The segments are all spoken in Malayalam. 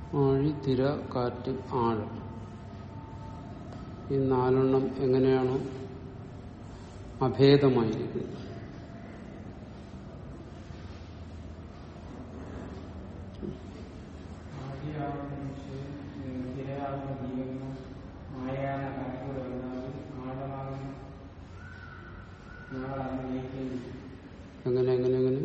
ആഴി തിര കാറ്റ് ആഴ് ഈ നാലെണ്ണം എങ്ങനെയാണ് അഭേദമായിരിക്കുന്നത് ആദിയാവുന്ന മനുഷ്യൻ തിരയാവുന്ന ജീവനും മായയാവുന്ന കാറ്റുകൾ വരുന്നത് ആഴമാകുന്ന നാളാണ് ജയിക്കുന്നത് എങ്ങനെ എങ്ങനെ എങ്ങനെ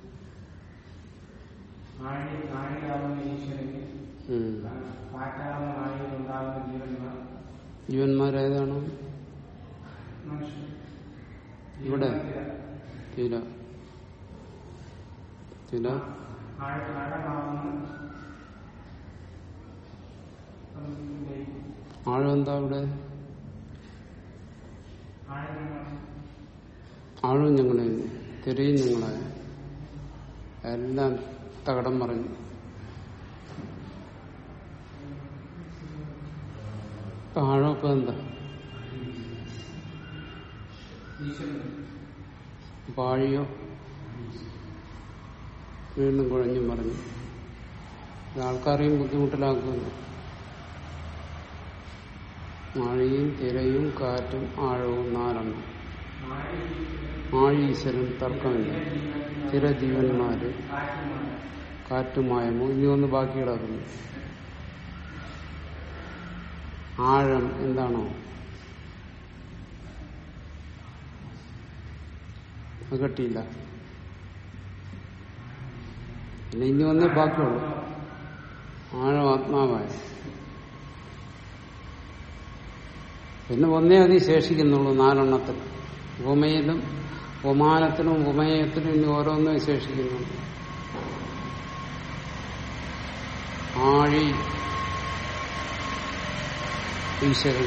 ആഴി ആഴിയാവുന്ന ഈശ്വരന് ഉം. കാറ്റാവുന്ന ആഴിയിൽ ഉണ്ടാകുന്ന ജീവന്മാർ ജീവന്മാരേതാണ് മനുഷ്യൻ ഇവിടെ? ജീവന്മാർ തിര തിര ആഴ- ആഴമാവുന്ന ജയിക്കും. ആഴം എന്താ ഇവിടെ ആഴമാണ് ആഴവും ഞങ്ങളെ തിരയും ഞങ്ങളായ എല്ലാം തകടം പറഞ്ഞു ഇപ്പൊ ആഴം ഇപ്പൊ എന്താ ഈശ്വരൻ അപ്പൊ ആഴിയോ വീണ്ടും കുഴഞ്ഞും പറഞ്ഞു ഇത് ആൾക്കാരെയും ബുദ്ധിമുട്ടിലാക്കുന്നു ആഴിയും തിരയും കാറ്റും ആഴവും നാലെണ്ണം ആഴി ആഴി ഈശ്വരൻ തർക്കമില്ല തിര ജീവന്മാര് കാറ്റുമാണ് കാറ്റുമായമോ ഇനി ഒന്ന് ബാക്കി കിടക്കുന്നു ആഴം എന്താണോ അത് കെട്ടിയില്ല പിന്നെ ഇനി ഒന്നേ ബാക്കിയുള്ളൂ ആഴം ആത്മാവായ പിന്നെ ഒന്നേ അതി ശേഷിക്കുന്നുള്ളൂ നാലെണ്ണത്തിൽ ഉപമയിലും ഉപമാനത്തിലും ഉപമേയത്തിലും ഇനി ഓരോന്നും ശേഷിക്കുന്നുള്ളൂ ആഴി ഈശ്വരൻ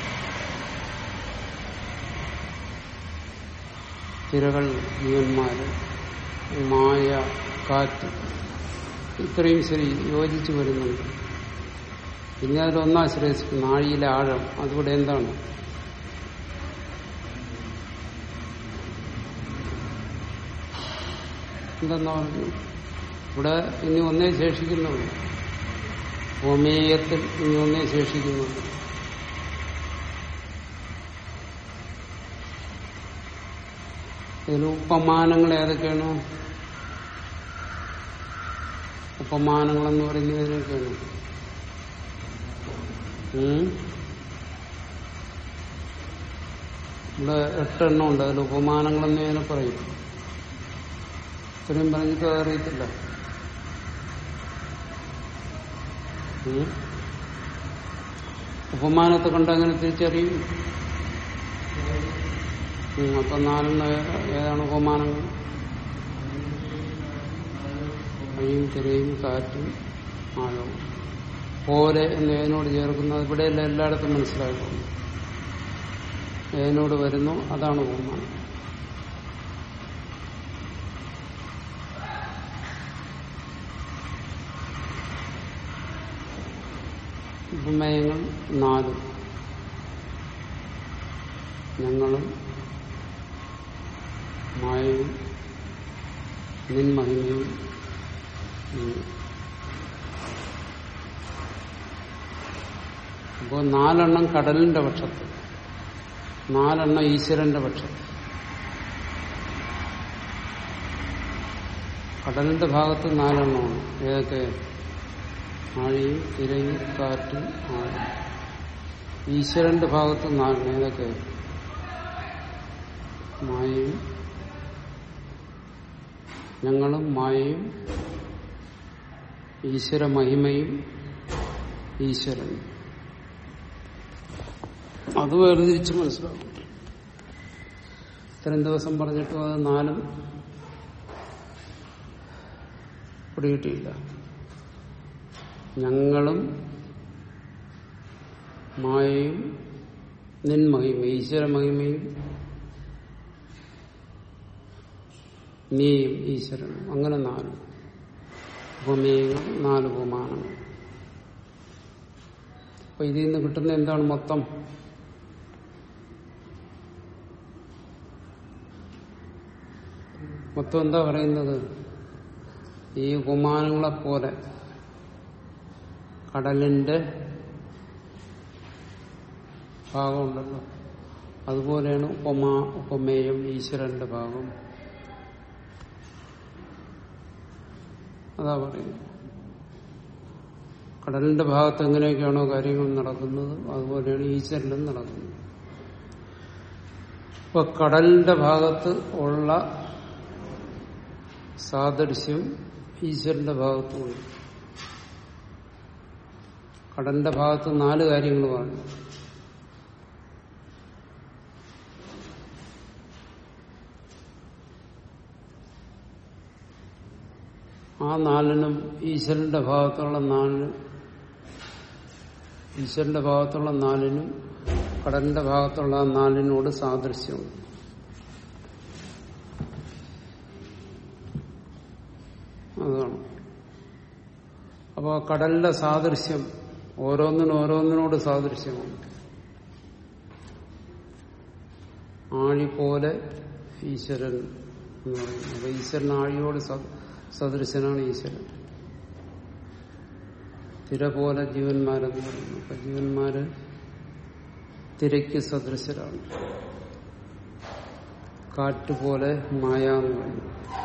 തിരകൾ ജീവന്മാര് മായ കാറ്റ് ഇത്രയും ശരി യോജിച്ചു വരുന്നുണ്ട് പിന്നെ അതിലൊന്നാശ്രയിച്ചിരിക്കുന്നു ആഴിയിലെ ആഴം അതുകൂടെ എന്താണ് എന്തെന്നാ പറഞ്ഞു ഇവിടെ ഇനി ഒന്നേ ശേഷിക്കുന്നുള്ളൂ ഹോമേയത്തിൽ ഇനി ഒന്നേ ശേഷിക്കുന്നുള്ളൂ ഇതിൽ ഉപമാനങ്ങൾ ഏതൊക്കെയാണ് ഉപമാനങ്ങളെന്ന് പറയുന്നത് ഇതിനൊക്കെയാണ് ഉം? ഇവിടെ എട്ടെണ്ണം ഉണ്ട് അതിൽ ഉപമാനങ്ങളെന്ന് ഇതിനെ പറയും ഇത്രയും പറഞ്ഞിട്ട് അത് അറിയത്തില്ല ഉം? ഉപമാനത്തെ കണ്ട് അങ്ങനെ തിരിച്ചറിയും ഉം, അപ്പൊ നാലെണ്ണ ഏതാണ് ഉപമാനങ്ങൾ വഴിയും തിരയും കാറ്റും ആഴവും പോലെ എന്ന് ഏതിനോട് ചേർക്കുന്നത് ഇവിടെയല്ല എല്ലായിടത്തും മനസ്സിലാക്കുന്നു ഏതിനോട് വരുന്നു അതാണ് ഉപമാനം ഉപമേയങ്ങൾ നാലും ഞങ്ങളും മായയും നിൻമഹിമയും ഉം. അപ്പോൾ നാലെണ്ണം കടലിന്റെ പക്ഷത്ത് നാലെണ്ണം ഈശ്വരന്റെ പക്ഷത്ത് കടലിന്റെ ഭാഗത്ത് നാലെണ്ണമാണ് ഏതൊക്കെ ആഴിയും തിരയും കാറ്റും ആഴം ഈശ്വരന്റെ ഭാഗത്ത് നാലെണ്ണം ഏതൊക്കെ മായയും ഞങ്ങളും മായയും ഈശ്വര മഹിമയും ഈശ്വരനും അത് വേർതിരിച്ച് മനസ്സിലാവും ഇത്രയും ദിവസം പറഞ്ഞിട്ടും അത് നാലും പിടികിട്ടിയില്ല ഞങ്ങളും മായയും നിൻമഹിമ ഈശ്വര മഹിമയും നീയും ഈശ്വരനും അങ്ങനെ നാല് ഉപമേയങ്ങൾ നാല് ഉപമാനങ്ങൾ അപ്പൊ ഇതിൽ നിന്ന് കിട്ടുന്ന എന്താണ് മൊത്തം മൊത്തം എന്താ പറയുന്നത് ഈ ഉപമാനങ്ങളെ പോലെ കടലിന്റെ ഭാഗമുണ്ടല്ലോ അതുപോലെയാണ് ഉപമ ഉപമേയം ഈശ്വരന്റെ ഭാഗം അതാ പറയുന്നത് കടലിന്റെ ഭാഗത്ത് എങ്ങനെയൊക്കെയാണോ കാര്യങ്ങൾ നടക്കുന്നത് അതുപോലെയാണ് ഈശ്വരനും നടക്കുന്നത് ഇപ്പൊ കടലിന്റെ ഭാഗത്ത് ഉള്ള സാദൃശ്യം ഈശ്വരന്റെ ഭാഗത്തുമുണ്ട് കടലിന്റെ ഭാഗത്ത് നാല് കാര്യങ്ങൾ പറഞ്ഞു ആ നാലിനും ഈശ്വരന്റെ ഭാഗത്തുള്ള നാലിനും ഈശ്വരന്റെ ഭാഗത്തുള്ള നാലിനും കടലിന്റെ ഭാഗത്തുള്ള ആ നാലിനോട് സാദൃശ്യമുണ്ട് അതാണ് അപ്പോൾ കടലിന്റെ സാദൃശ്യം ഓരോന്നിനും ഓരോന്നിനോട് സാദൃശ്യമാണ് ആഴി പോലെ ഈശ്വരൻ എന്ന് പറയുന്നത് അപ്പൊ ഈശ്വരൻ ആഴിയോട് സ- സദൃശനാണ് ഈശ്വരൻ തിര പോലെ ജീവന്മാരെന്ന് പറയുന്നു അപ്പൊ ജീവന്മാര് തിരയ്ക്ക് സദൃശരാണ് കാറ്റ് പോലെ മായ എന്ന് പറയുന്നു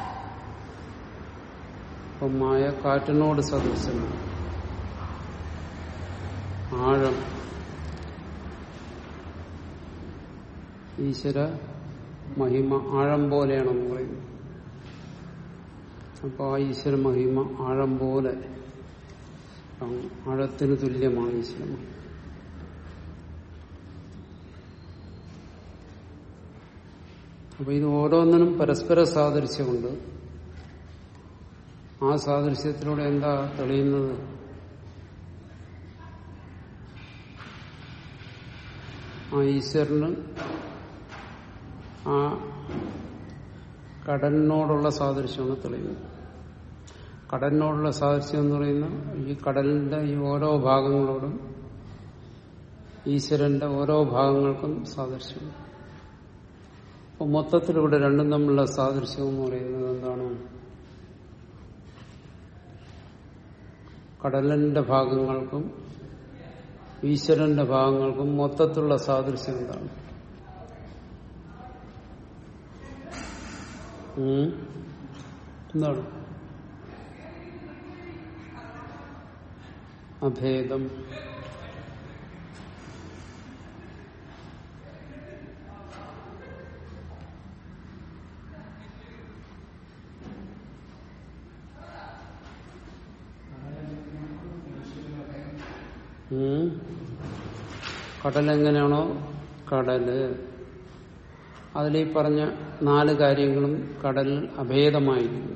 അപ്പൊ മായ കാറ്റിനോട് സദൃശനാണ് ആഴം ഈശ്വര മഹിമ ആഴം പോലെയാണെന്ന് പറയുന്നു അപ്പോൾ ആ ഈശ്വര മഹിമ ആഴം പോലെ ആണ്. ആഴത്തിന് തുല്യമാണ് ഈശ്വര മഹിമ അപ്പൊ ഇത് ഓരോന്നിനും പരസ്പര സാദൃശ്യമുണ്ട് ആ സാദൃശ്യത്തിലൂടെ എന്താ തെളിയുന്നത് ആ ഈശ്വരന് ആ കടലിനോടുള്ള സാദൃശ്യമാണ് തെളിയുന്നത് കടലിനോടുള്ള സാദൃശ്യം എന്ന് പറയുന്ന ഈ കടലിന്റെ ഈ ഓരോ ഭാഗങ്ങളോടും ഈശ്വരന്റെ ഓരോ ഭാഗങ്ങൾക്കും സാദൃശ്യം അപ്പൊ മൊത്തത്തിൽ ഇവിടെ രണ്ടും തമ്മിലുള്ള സാദൃശ്യം എന്ന് പറയുന്നത് എന്താണ് കടലിന്റെ ഭാഗങ്ങൾക്കും ഈശ്വരന്റെ ഭാഗങ്ങൾക്കും മൊത്തത്തിലുള്ള സാദൃശ്യം എന്താണ് ഉം? എന്താണ് അഭേദം ഉം. കടലെങ്ങനെയാണോ കടല് അതിൽ ഈ പറഞ്ഞ നാല് കാര്യങ്ങളും കടലിൽ അഭേദമായിരിക്കും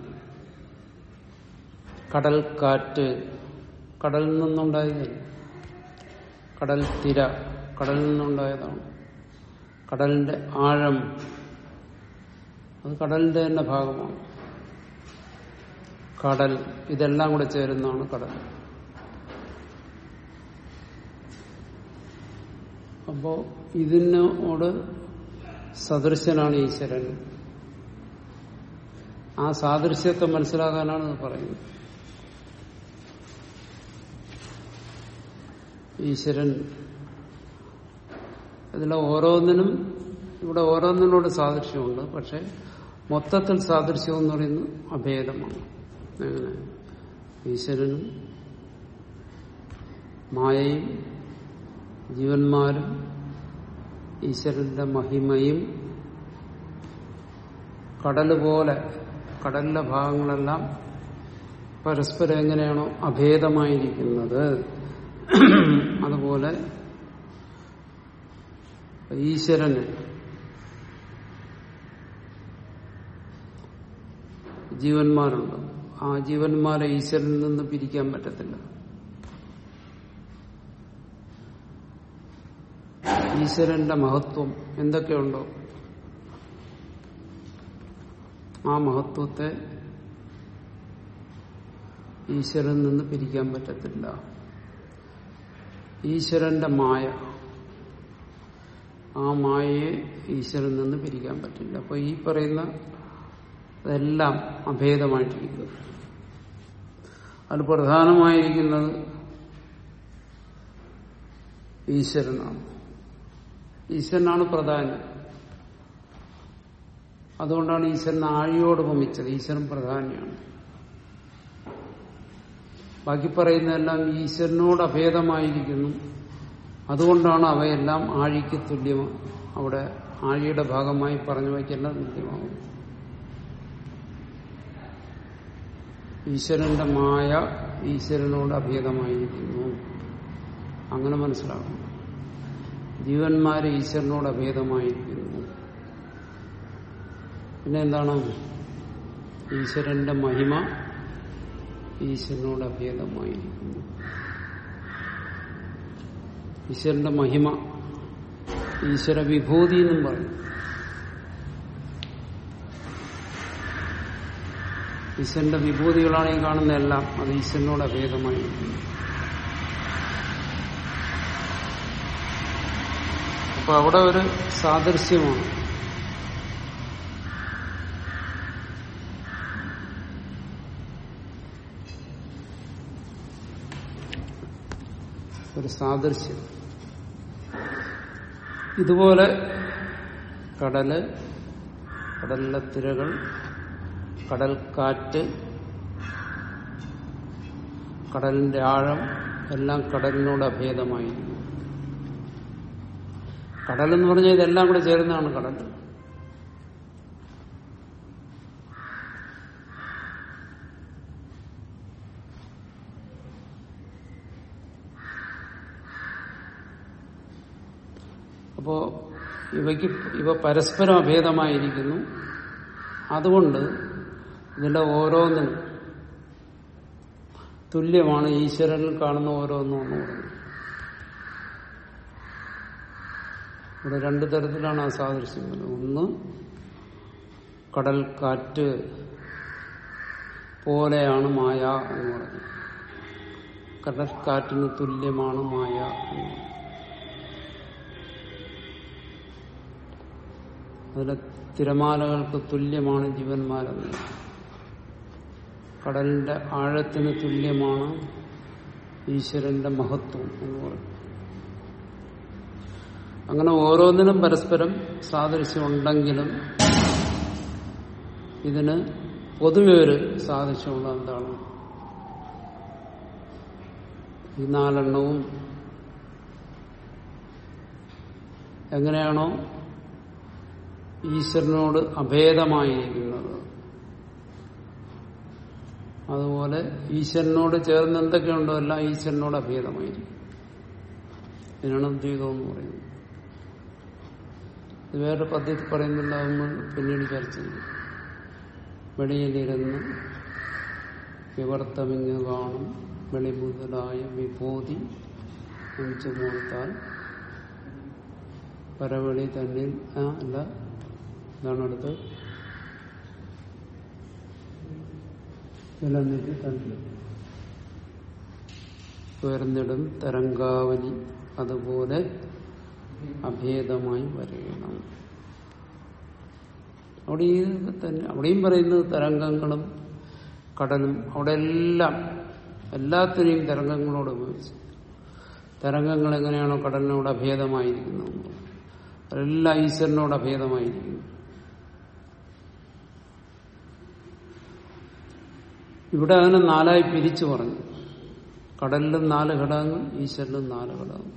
കടൽ കാറ്റ് കടലിൽ നിന്നുണ്ടായതല്ല കടൽ തിര കടലിൽ നിന്നുണ്ടായതാണ് കടലിന്റെ ആഴം അത് കടലിന്റെ തന്നെ ഭാഗമാണ് കടൽ ഇതെല്ലാം കൂടെ ചേരുന്നതാണ് കടൽ അപ്പോ ഇതിനോട് സദൃശനാണ് ഈശ്വരൻ ആ സാദൃശ്യത്തെ മനസ്സിലാക്കാനാണ് ഇത് പറയുന്നത് ഈശ്വരൻ ഇതിലെ ഓരോന്നിനും ഇവിടെ ഓരോന്നിനോട് സാദൃശ്യമുണ്ട് പക്ഷെ മൊത്തത്തിൽ സാദൃശ്യം എന്ന് പറയുന്നത് അഭേദമാണ് എങ്ങനെ ഈശ്വരനും മായയും ജീവന്മാരും ഈശ്വരന്റെ മഹിമയും കടല് പോലെ കടലിലെ ഭാഗങ്ങളെല്ലാം പരസ്പരം എങ്ങനെയാണോ അഭേദമായിരിക്കുന്നത് അതുപോലെ ഈശ്വരന് ജീവന്മാരുണ്ട് ആ ജീവന്മാരെ ഈശ്വരനിൽ നിന്ന് പിരിക്കാൻ പറ്റത്തില്ല ഈശ്വരന്റെ മഹത്വം എന്തൊക്കെയുണ്ടോ ആ മഹത്വത്തെ ഈശ്വരനിൽ നിന്ന് പിരിക്കാൻ പറ്റത്തില്ല ഈശ്വരന്റെ മായ ആ മായയെ ഈശ്വരനിൽ നിന്ന് പിരിക്കാൻ പറ്റില്ല അപ്പൊ ഈ പറയുന്ന ഇതെല്ലാം അഭേദമായിട്ടിരിക്കുന്നു അതിൽ പ്രധാനമായിരിക്കുന്നത് ഈശ്വരനാണ് ഈശ്വരനാണ് പ്രധാനം അതുകൊണ്ടാണ് ഈശ്വരൻ ആഴിയോട് ഭമിച്ചത് ഈശ്വരൻ പ്രധാനിയാണ് ബാക്കി പറയുന്നതെല്ലാം ഈശ്വരനോട് അഭേദമായിരിക്കുന്നു അതുകൊണ്ടാണ് അവയെല്ലാം ആഴിക്ക് തുല്യം അവിടെ ആഴിയുടെ ഭാഗമായി പറഞ്ഞു വയ്ക്കെല്ലാം തുല്യമാകും ഈശ്വരന്റെ മായ ഈശ്വരനോട് അഭേദമായിരിക്കുന്നു അങ്ങനെ മനസ്സിലാക്കണം ജീവന്മാര് ഈശ്വരനോട് അഭേദമായിരിക്കുന്നു പിന്നെ എന്താണ് ഈശ്വരന്റെ മഹിമ ഈശ്വരനോട് അഭേദമായിരിക്കുന്നു ഈശ്വരന്റെ മഹിമ ഈശ്വര വിഭൂതി എന്നും പറയും ഈശ്വരന്റെ വിഭൂതികളാണ് ഈ കാണുന്ന എല്ലാം അത് ഈശ്വരനോട് അഭേദമായിരിക്കുന്നു അപ്പൊ അവിടെ ഒരു സാദൃശ്യമാണ് ഒരു സാദൃശ്യം ഇതുപോലെ കടല് കടലിലെ തിരകൾ കടൽ കാറ്റ് കടലിന്റെ ആഴം എല്ലാം കടലിനോട് അഭേദമായിരിക്കുന്നു കടൽ എന്ന് പറഞ്ഞാൽ ഇതെല്ലാം കൂടെ ചേരുന്നതാണ് കടൽ അപ്പോ ഇവയ്ക്ക് ഇവ പരസ്പരം അഭേദമായിരിക്കുന്നു അതുകൊണ്ട് ഇതിന്റെ ഓരോന്നിനും തുല്യമാണ് ഈശ്വരനിൽ കാണുന്ന ഓരോന്നും എന്ന് പറയുന്നത് ഇവിടെ രണ്ടു തരത്തിലാണ് ആ സാദൃശ്യം വരുന്നത് ഒന്ന് കടൽ കാറ്റ് പോലെയാണ് മായ എന്ന് പറയുന്നത് കടൽ കാറ്റിന് തുല്യമാണ് മായ എന്ന് പറയുന്നത് അതിലെ തിരമാലകൾക്ക് തുല്യമാണ് ജീവന്മാരെന്ന് കടലിന്റെ ആഴത്തിന് തുല്യമാണ് ഈശ്വരന്റെ മഹത്വം എന്ന് പറയും അങ്ങനെ ഓരോന്നിനും പരസ്പരം സാദൃശ്യമുണ്ടെങ്കിലും ഇതിന് പൊതുവെ ഒരു സാദൃശ്യമുള്ള എന്താണ് ഈ നാലെണ്ണവും എങ്ങനെയാണോ ഈശ്വരനോട് അഭേദമായിരിക്കുന്നത് അതുപോലെ ഈശ്വരനോട് ചേർന്ന് എന്തൊക്കെയുണ്ടോ എല്ലാം ഈശ്വരനോട് അഭേദമായിരിക്കും ഇതിനാണ് ദ്വൈതം എന്ന് പറയുന്നത് ഇത് വേറെ പദ്ധതി പറയുന്നില്ല നമ്മൾ പിന്നീട് ചർച്ച ചെയ്യും വെളിയിലിരുന്ന് വിവർത്തമിങ്ങ് കാണും വെളി മുതലായ വിഭൂതി അഞ്ചു മൂത്താൽ പരവളി തന്നിൽ ആ അല്ല ഇതാണ് അടുത്ത് നിലനിധി തന്നിൽ ഉയർന്നിടും തരംഗാവലി അതുപോലെ അഭേദമായി വരയണം അവിടെ ഈ തന്നെ അവിടെയും പറയുന്നത് തരംഗങ്ങളും കടലും അവിടെ എല്ലാം എല്ലാത്തിനെയും തരംഗങ്ങളോട് ഉപയോഗിച്ചു തരംഗങ്ങൾ എങ്ങനെയാണോ കടലിനോട് അഭേദമായിരിക്കുന്നത് അതെല്ലാം ഈശ്വരനോട് അഭേദമായിരിക്കുന്നു ഇവിടെ അതിനെ നാലായി പിരിച്ചു പറഞ്ഞു കടലിലും നാല് ഘടകങ്ങൾ ഈശ്വരനും നാല് ഘടകങ്ങൾ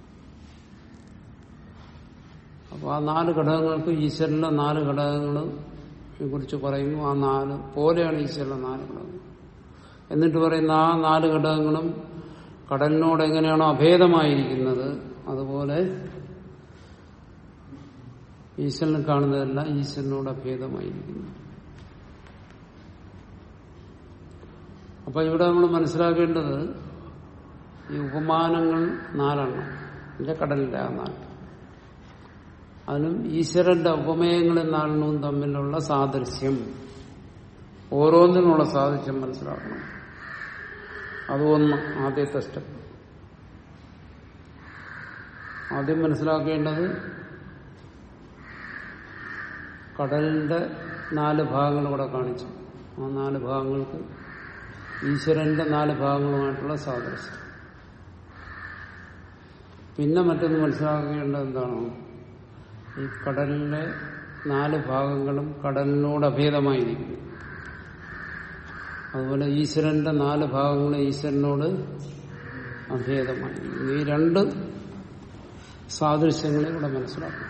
അപ്പൊ ആ നാല് ഘടകങ്ങൾക്ക് ഈശ്വരന്റെ നാല് ഘടകങ്ങൾ കുറിച്ച് പറയുന്നു ആ നാല് പോലെയാണ് ഈശ്വരന്റെ നാല് ഘടകങ്ങൾ എന്നിട്ട് പറയുന്ന ആ നാല് ഘടകങ്ങളും കടലിനോട് എങ്ങനെയാണോ അഭേദമായിരിക്കുന്നത് അതുപോലെ ഈശ്വരനെ കാണുന്നതെല്ലാം ഈശ്വരനോട് അഭേദമായിരിക്കുന്നു അപ്പൊ ഇവിടെ നമ്മൾ മനസ്സിലാക്കേണ്ടത് ഈ ഉപമാനങ്ങൾ നാലെണ്ണം ഇതിന്റെ കടലിന്റെ ആ നാല് അതിനും ഈശ്വരന്റെ ഉപമേയങ്ങളിൽ നാലെണ്ണവും തമ്മിലുള്ള സാദൃശ്യം ഓരോന്നിനുള്ള സാദൃശ്യം മനസ്സിലാക്കണം അത് ഒന്ന് ആദ്യത്തെ സ്റ്റെപ്പ് ആദ്യം മനസ്സിലാക്കേണ്ടത് കടലിന്റെ നാല് ഭാഗങ്ങൾ ഇവിടെ കാണിച്ചു ആ നാല് ഭാഗങ്ങൾക്ക് ഈശ്വരന്റെ നാല് ഭാഗങ്ങളുമായിട്ടുള്ള സാദൃശ്യം പിന്നെ മറ്റൊന്ന് മനസ്സിലാക്കേണ്ടത് എന്താണ് ഈ കടലിലെ നാല് ഭാഗങ്ങളും കടലിനോട് അഭേദമായിരിക്കുന്നു അതുപോലെ ഈശ്വരന്റെ നാല് ഭാഗങ്ങളും ഈശ്വരനോട് അഭേദമായിരിക്കുന്നു ഈ രണ്ട് സാദൃശ്യങ്ങളെ ഇവിടെ മനസ്സിലാക്കണം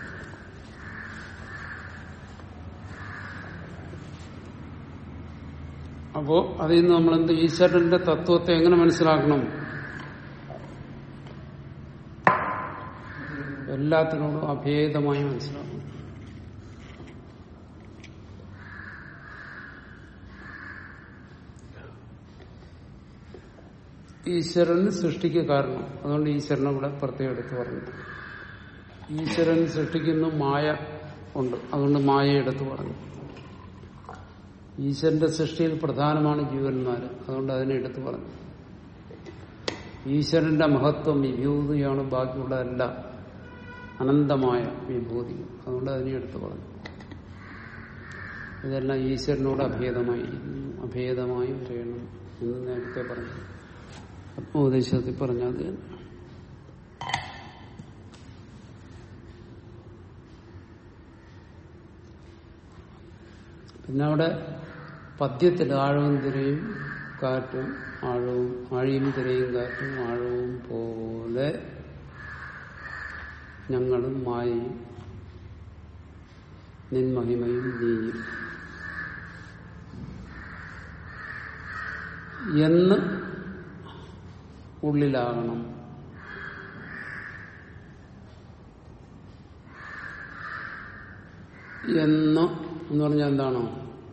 അപ്പോ അതിൽ നിന്ന് നമ്മൾ എന്ത് ഈശ്വരന്റെ തത്വത്തെ എങ്ങനെ മനസ്സിലാക്കണം എല്ലാത്തിനോടും അഭേദമായി മനസ്സിലാക്കണം ഈശ്വരൻ സൃഷ്ടിക്ക് കാരണം അതുകൊണ്ട് ഈശ്വരനെ ഇവിടെ പ്രത്യേകം എടുത്ത് പറഞ്ഞു ഈശ്വരൻ സൃഷ്ടിക്കുന്ന മായ ഉണ്ട് അതുകൊണ്ട് മായ എടുത്ത് പറഞ്ഞു ഈശ്വരന്റെ സൃഷ്ടിയിൽ പ്രധാനമാണ് ജീവന്മാർ അതുകൊണ്ട് അതിനെ എടുത്തു പറഞ്ഞു ഈശ്വരന്റെ മഹത്വം വിഭൂതിയാണ് ബാക്കിയുള്ള എല്ലാം അനന്തമായ വിഭൂതി അതുകൊണ്ട് അതിനെ എടുത്തു പറഞ്ഞു ഇതെല്ലാം ഈശ്വരനോട് അഭേദമായി അഭേദമായി വരയണം എന്ന് നേരത്തെ പറഞ്ഞു ആത്മോപദേശത്തിൽ പറഞ്ഞത് തന്നെ പിന്നെ അവിടെ പദ്യത്തിൽ ആഴവും തിരയും കാറ്റും ആഴവും ആഴിയും തിരയും കാറ്റും ആഴവും പോലെ ഞങ്ങളും മായയും നിൻമഹിമയും നീയും എന്ന് ഉള്ളിലാകണം എന്ന് എന്ന് പറഞ്ഞാൽ എന്താണോ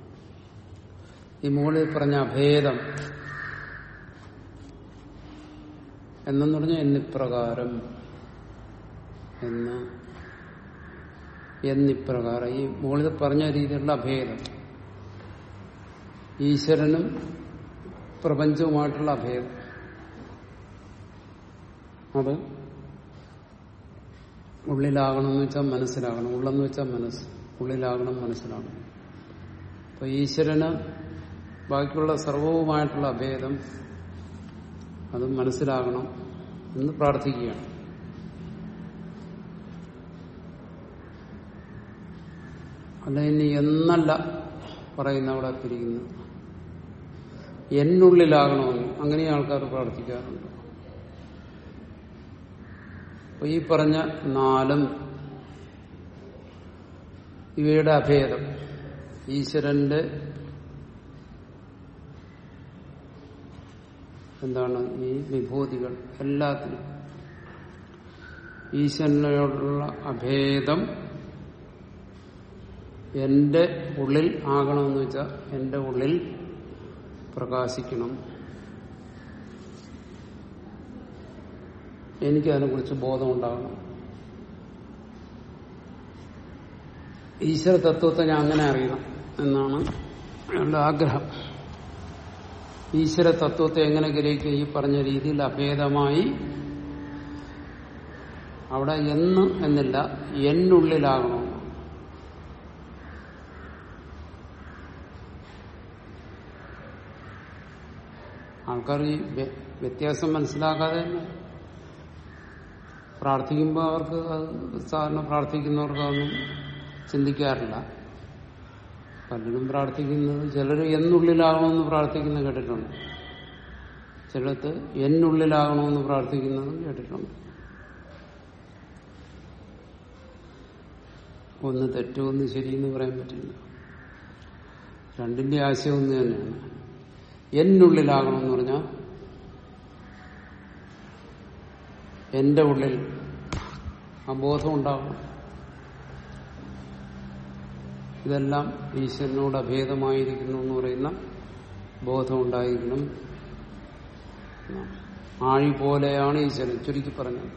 ഈ മുകളിൽ പറഞ്ഞ അഭേദം എന്നെന്ന് പറഞ്ഞാൽ എന്നിപ്രകാരം എന്ന് എന്നിപ്രകാരം ഈ മുകളിൽ പറഞ്ഞ രീതിയിലുള്ള അഭേദം ഈശ്വരനും പ്രപഞ്ചവുമായിട്ടുള്ള അഭേദം അത് ഉള്ളിലാകണം എന്ന് വെച്ചാൽ മനസ്സിലാകണം ഉള്ളെന്ന് വെച്ചാൽ മനസ്സ് ഉള്ളിലാകണം മനസ്സിലാകണം അപ്പൊ ഈശ്വരന് ബാക്കിയുള്ള സർവവുമായിട്ടുള്ള അഭേദം അത് മനസ്സിലാകണം എന്ന് പ്രാർത്ഥിക്കുകയാണ് അല്ല ഇനി എന്നല്ല പറയുന്ന അവിടെ പിരിക്കുന്നു എന്നുള്ളിലാകണമെന്ന് അങ്ങനെ ആൾക്കാർ പ്രാർത്ഥിക്കാറുണ്ട് അപ്പൊ ഈ പറഞ്ഞ നാലും ഇവയുടെ അഭേദം ഈശ്വരന്റെ എന്താണ് ഈ വിഭൂതികൾ എല്ലാത്തിനും ഈശ്വരനോടുള്ള അഭേദം എന്റെ ഉള്ളിൽ ആകണമെന്ന് വെച്ചാൽ എന്റെ ഉള്ളിൽ പ്രകാശിക്കണം എനിക്കതിനെക്കുറിച്ച് ബോധമുണ്ടാകണം ഈശ്വര തത്വത്തെ ഞാൻ അങ്ങനെ അറിയണം എന്നാണ് അയാളുടെ ആഗ്രഹം ഈശ്വര തത്വത്തെ എങ്ങനെ ഗ്രഹിക്കുക ഈ പറഞ്ഞ രീതിയിൽ അഭേദമായി അവിടെ എന്ന് എന്നില്ല എന്നുള്ളിലാകണം ആൾക്കാർ ഈ വ്യ- വ്യത്യാസം മനസ്സിലാക്കാതെ തന്നെ പ്രാർത്ഥിക്കുമ്പോൾ അവർക്ക് അത് സാധാരണ പ്രാർത്ഥിക്കുന്നവർക്ക് അതൊന്നും ചിന്തിക്കാറില്ല പലരും പ്രാർത്ഥിക്കുന്നത് ചിലർ എന്നുള്ളിലാകണമെന്ന് പ്രാർത്ഥിക്കുന്നത് കേട്ടിട്ടുണ്ട് ചിലത്ത് എന്നുള്ളിലാകണമെന്ന് പ്രാർത്ഥിക്കുന്നതും കേട്ടിട്ടുണ്ട് ഒന്ന് തെറ്റ് ഒന്ന് ശരിയെന്ന് പറയാൻ പറ്റില്ല രണ്ടിന്റെ ആശയം ഒന്ന് തന്നെയാണ് എന്നുള്ളിലാകണമെന്ന് പറഞ്ഞാൽ എന്റെ ഉള്ളിൽ ആ ബോധം ഉണ്ടാവണം ഇതെല്ലാം ഈശ്വരനോട് അഭേദമായിരിക്കുന്നു എന്ന് പറയുന്ന ബോധം ഉണ്ടായിരിക്കണം ആഴി പോലെയാണ് ഈശ്വരൻ ചുരുക്കി പറഞ്ഞത്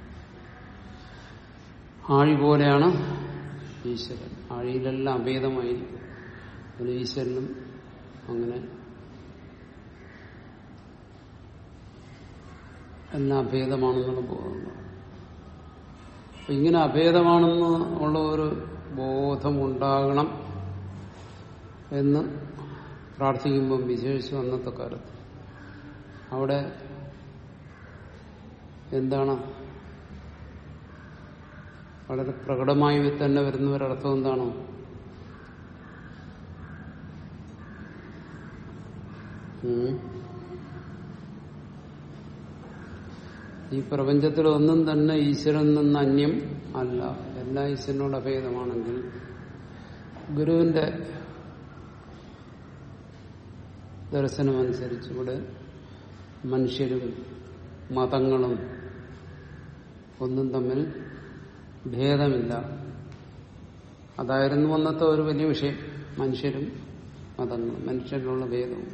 ആഴി പോലെയാണ് ഈശ്വരൻ ആഴിയിലെല്ലാം അഭേദമായിരിക്കും അതിൽ ഈശ്വരനും അങ്ങനെ എല്ലാം അഭേദമാണെന്നുള്ള ബോധമുണ്ട് അപ്പൊ ഇങ്ങനെ അഭേദമാണെന്ന് ഉള്ള ഒരു ബോധമുണ്ടാകണം എന്ന് പ്രാർത്ഥിക്കുമ്പം വിശേഷിച്ച് അന്നത്തെ കാലത്ത് അവിടെ എന്താണ് വളരെ പ്രകടമായി തന്നെ വരുന്ന ഒരർത്ഥം എന്താണ് ഉം. ഈ പ്രപഞ്ചത്തിൽ ഒന്നും തന്നെ ഈശ്വരൻ നിന്ന് അന്യം അല്ല എല്ലാ ഈശ്വരനോട് അഭേദമാണെങ്കിൽ ഗുരുവിന്റെ ദർശനമനുസരിച്ച് ഇവിടെ മനുഷ്യരും മതങ്ങളും ഒന്നും തമ്മിൽ ഭേദമില്ല അതായിരുന്നു അന്നത്തെ ഒരു വലിയ വിഷയം മനുഷ്യരും മതങ്ങളും മനുഷ്യരിലുള്ള ഭേദവും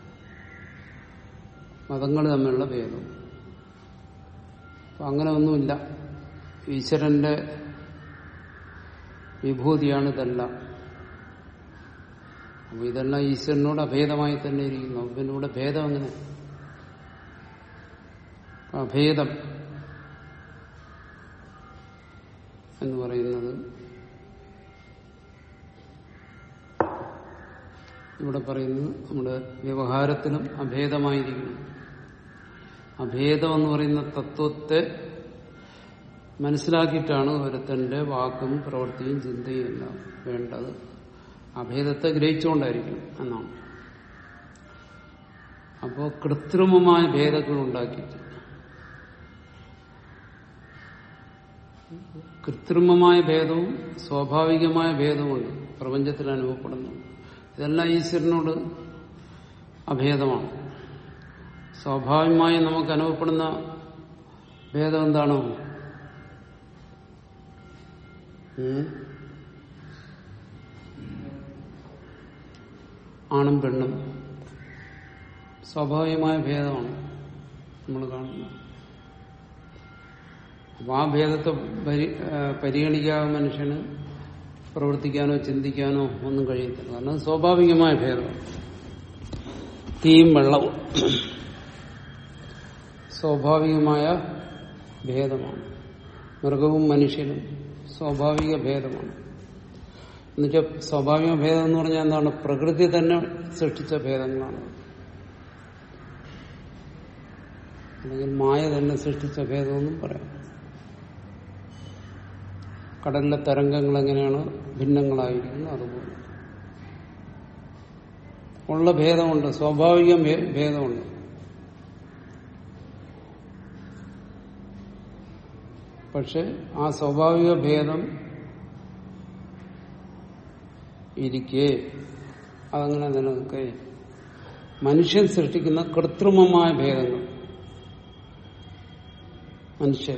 മതങ്ങൾ തമ്മിലുള്ള ഭേദവും അപ്പൊ അങ്ങനെ ഒന്നുമില്ല ഈശ്വരന്റെ വിഭൂതിയാണ് ഇതെല്ലാം അപ്പൊ ഇതെല്ലാം ഈശ്വരനോട് അഭേദമായി തന്നെ ഇരിക്കുന്നു അപ്പൊ പിന്നെ ഇവിടെ ഭേദം അങ്ങനെ അഭേദം എന്ന് പറയുന്നത് ഇവിടെ പറയുന്നത് നമ്മുടെ വ്യവഹാരത്തിലും അഭേദമായിരിക്കണം അഭേദം എന്ന് പറയുന്ന തത്വത്തെ മനസ്സിലാക്കിയിട്ടാണ് ഒരുത്തന്റെ വാക്കും പ്രവൃത്തിയും ചിന്തയും എല്ലാം വേണ്ടത് അഭേദത്തെ ഗ്രഹിച്ചുകൊണ്ടായിരിക്കും എന്നാണ് അപ്പോൾ കൃത്രിമമായ ഭേദങ്ങൾ ഉണ്ടാക്കിയിട്ട് കൃത്രിമമായ ഭേദവും സ്വാഭാവികമായ ഭേദവുമുണ്ട് പ്രപഞ്ചത്തിൽ അനുഭവപ്പെടുന്നു ഇതെല്ലാം ഈശ്വരനോട് അഭേദമാണ് സ്വാഭാവികമായി നമുക്ക് അനുഭവപ്പെടുന്ന ഭേദം എന്താണോ ഉം? ആണും പെണ്ണും സ്വാഭാവികമായ ഭേദമാണ് നമ്മൾ കാണുന്നത് അപ്പൊ ആ ഭേദത്തെ പരി- ആ, പരിഗണിക്കാതെ മനുഷ്യന് പ്രവർത്തിക്കാനോ ചിന്തിക്കാനോ ഒന്നും കഴിയത്തില്ല കാരണം അത് സ്വാഭാവികമായ ഭേദമാണ് തീയും വെള്ളവും സ്വാഭാവികമായ ഭേദമാണ് മൃഗവും മനുഷ്യനും സ്വാഭാവിക ഭേദമാണ് എന്നുവെച്ചാൽ സ്വാഭാവിക ഭേദം എന്ന് പറഞ്ഞാൽ എന്താണ് പ്രകൃതി തന്നെ സൃഷ്ടിച്ച ഭേദങ്ങളാണ് അല്ലെങ്കിൽ മായ തന്നെ സൃഷ്ടിച്ച ഭേദമെന്നും പറയാം കടലിലെ തരംഗങ്ങൾ എങ്ങനെയാണ് ഭിന്നങ്ങളായിരിക്കുന്നത് അതുപോലെ ഉള്ള ഭേദമുണ്ട് സ്വാഭാവിക ഭേ- ഭേദമുണ്ട് പക്ഷെ ആ സ്വാഭാവിക ഭേദം ഇരിക്കെ അതങ്ങനെ നിലനിൽക്കെ മനുഷ്യൻ സൃഷ്ടിക്കുന്ന കൃത്രിമമായ ഭേദങ്ങൾ മനുഷ്യർ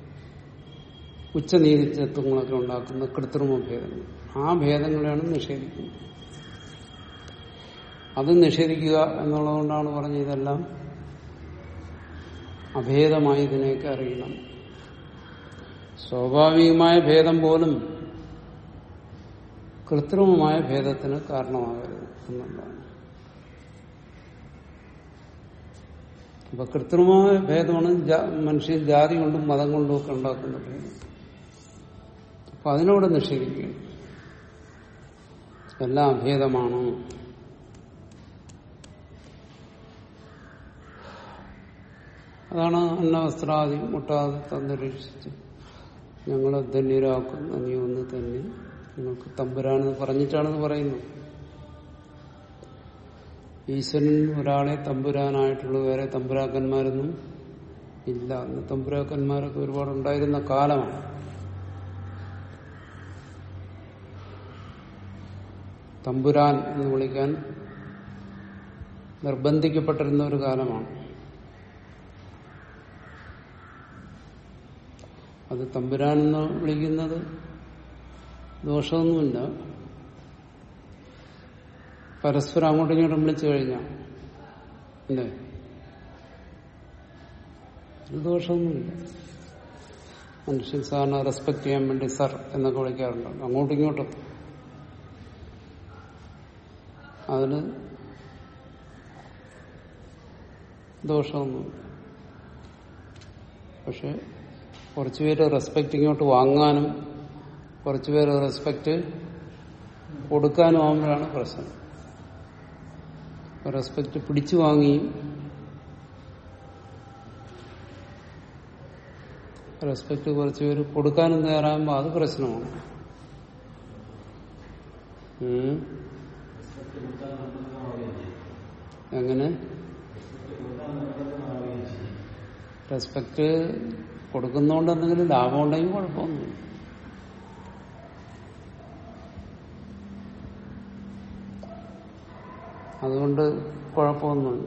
ഉച്ചനീതിത്വങ്ങളൊക്കെ ഉണ്ടാക്കുന്ന കൃത്രിമ ഭേദങ്ങൾ ആ ഭേദങ്ങളെയാണ് നിഷേധിക്കുന്നത് അത് നിഷേധിക്കുക എന്നുള്ളതുകൊണ്ടാണ് പറഞ്ഞ ഇതെല്ലാം അഭേദമായി ഇതിനെയൊക്കെ അറിയണം സ്വാഭാവികമായ ഭേദം പോലും കൃത്രിമമായ ഭേദത്തിന് കാരണമാകരുത് എന്നുള്ളതാണ് അപ്പൊ കൃത്രിമമായ ഭേദമാണ് ജാ- മനുഷ്യൻ ജാതി കൊണ്ടും മതം കൊണ്ടും ഒക്കെ ഉണ്ടാക്കുന്ന ഭേദം അപ്പൊ അതിനോട് നിഷേധിക്കുക എല്ലാം അഭേദമാണോ അതാണ് അന്നവസ്ത്രാദി മുട്ടാതെ തന്തരീക്ഷിച്ച് ഞങ്ങളെ ധന്യരാക്കുന്ന നീ ഒന്ന് തന്നെ നിങ്ങൾക്ക് തമ്പുരാനെന്ന് പറഞ്ഞിട്ടാണെന്ന് പറയുന്നു ഈശ്വരൻ ഒരാളെ തമ്പുരാനായിട്ടുള്ള വേറെ തമ്പുരാക്കന്മാരൊന്നും ഇല്ല അന്ന് തമ്പുരാക്കന്മാരൊക്കെ ഒരുപാടുണ്ടായിരുന്ന കാലമാണ് തമ്പുരാൻ എന്ന് വിളിക്കാൻ നിർബന്ധിക്കപ്പെട്ടിരുന്ന ഒരു കാലമാണ് അത് തമ്പുരാൻ എന്ന് വിളിക്കുന്നത് ദോഷമൊന്നുമില്ല പരസ്പരം അങ്ങോട്ടും ഇങ്ങോട്ടും വിളിച്ചു കഴിഞ്ഞാൽ അല്ലേ ഒരു ദോഷമൊന്നുമില്ല മനുഷ്യൻ സാറിനെ റെസ്പെക്ട് ചെയ്യാൻ വേണ്ടി സർ എന്നൊക്കെ വിളിക്കാറുണ്ട് അങ്ങോട്ടും ഇങ്ങോട്ടും അതിന് ദോഷമൊന്നുമില്ല പക്ഷെ കുറച്ചുപേര് റെസ്പെക്ട് ഇങ്ങോട്ട് വാങ്ങാനും കുറച്ചുപേര് റെസ്പെക്ട് കൊടുക്കാനും ആകുമ്പോഴാണ് പ്രശ്നം റെസ്പെക്ട് പിടിച്ചു വാങ്ങിയും റെസ്പെക്ട് കുറച്ച് പേര് കൊടുക്കാനും തയ്യാറാകുമ്പോൾ അത് പ്രശ്നമാണ് ഉം. എങ്ങനെ റെസ്പെക്ട് കൊടുക്കുന്നോണ്ട് എന്തെങ്കിലും ലാഭം ഉണ്ടെങ്കിൽ കുഴപ്പമൊന്നുമില്ല അതുകൊണ്ട് കുഴപ്പമൊന്നുമില്ല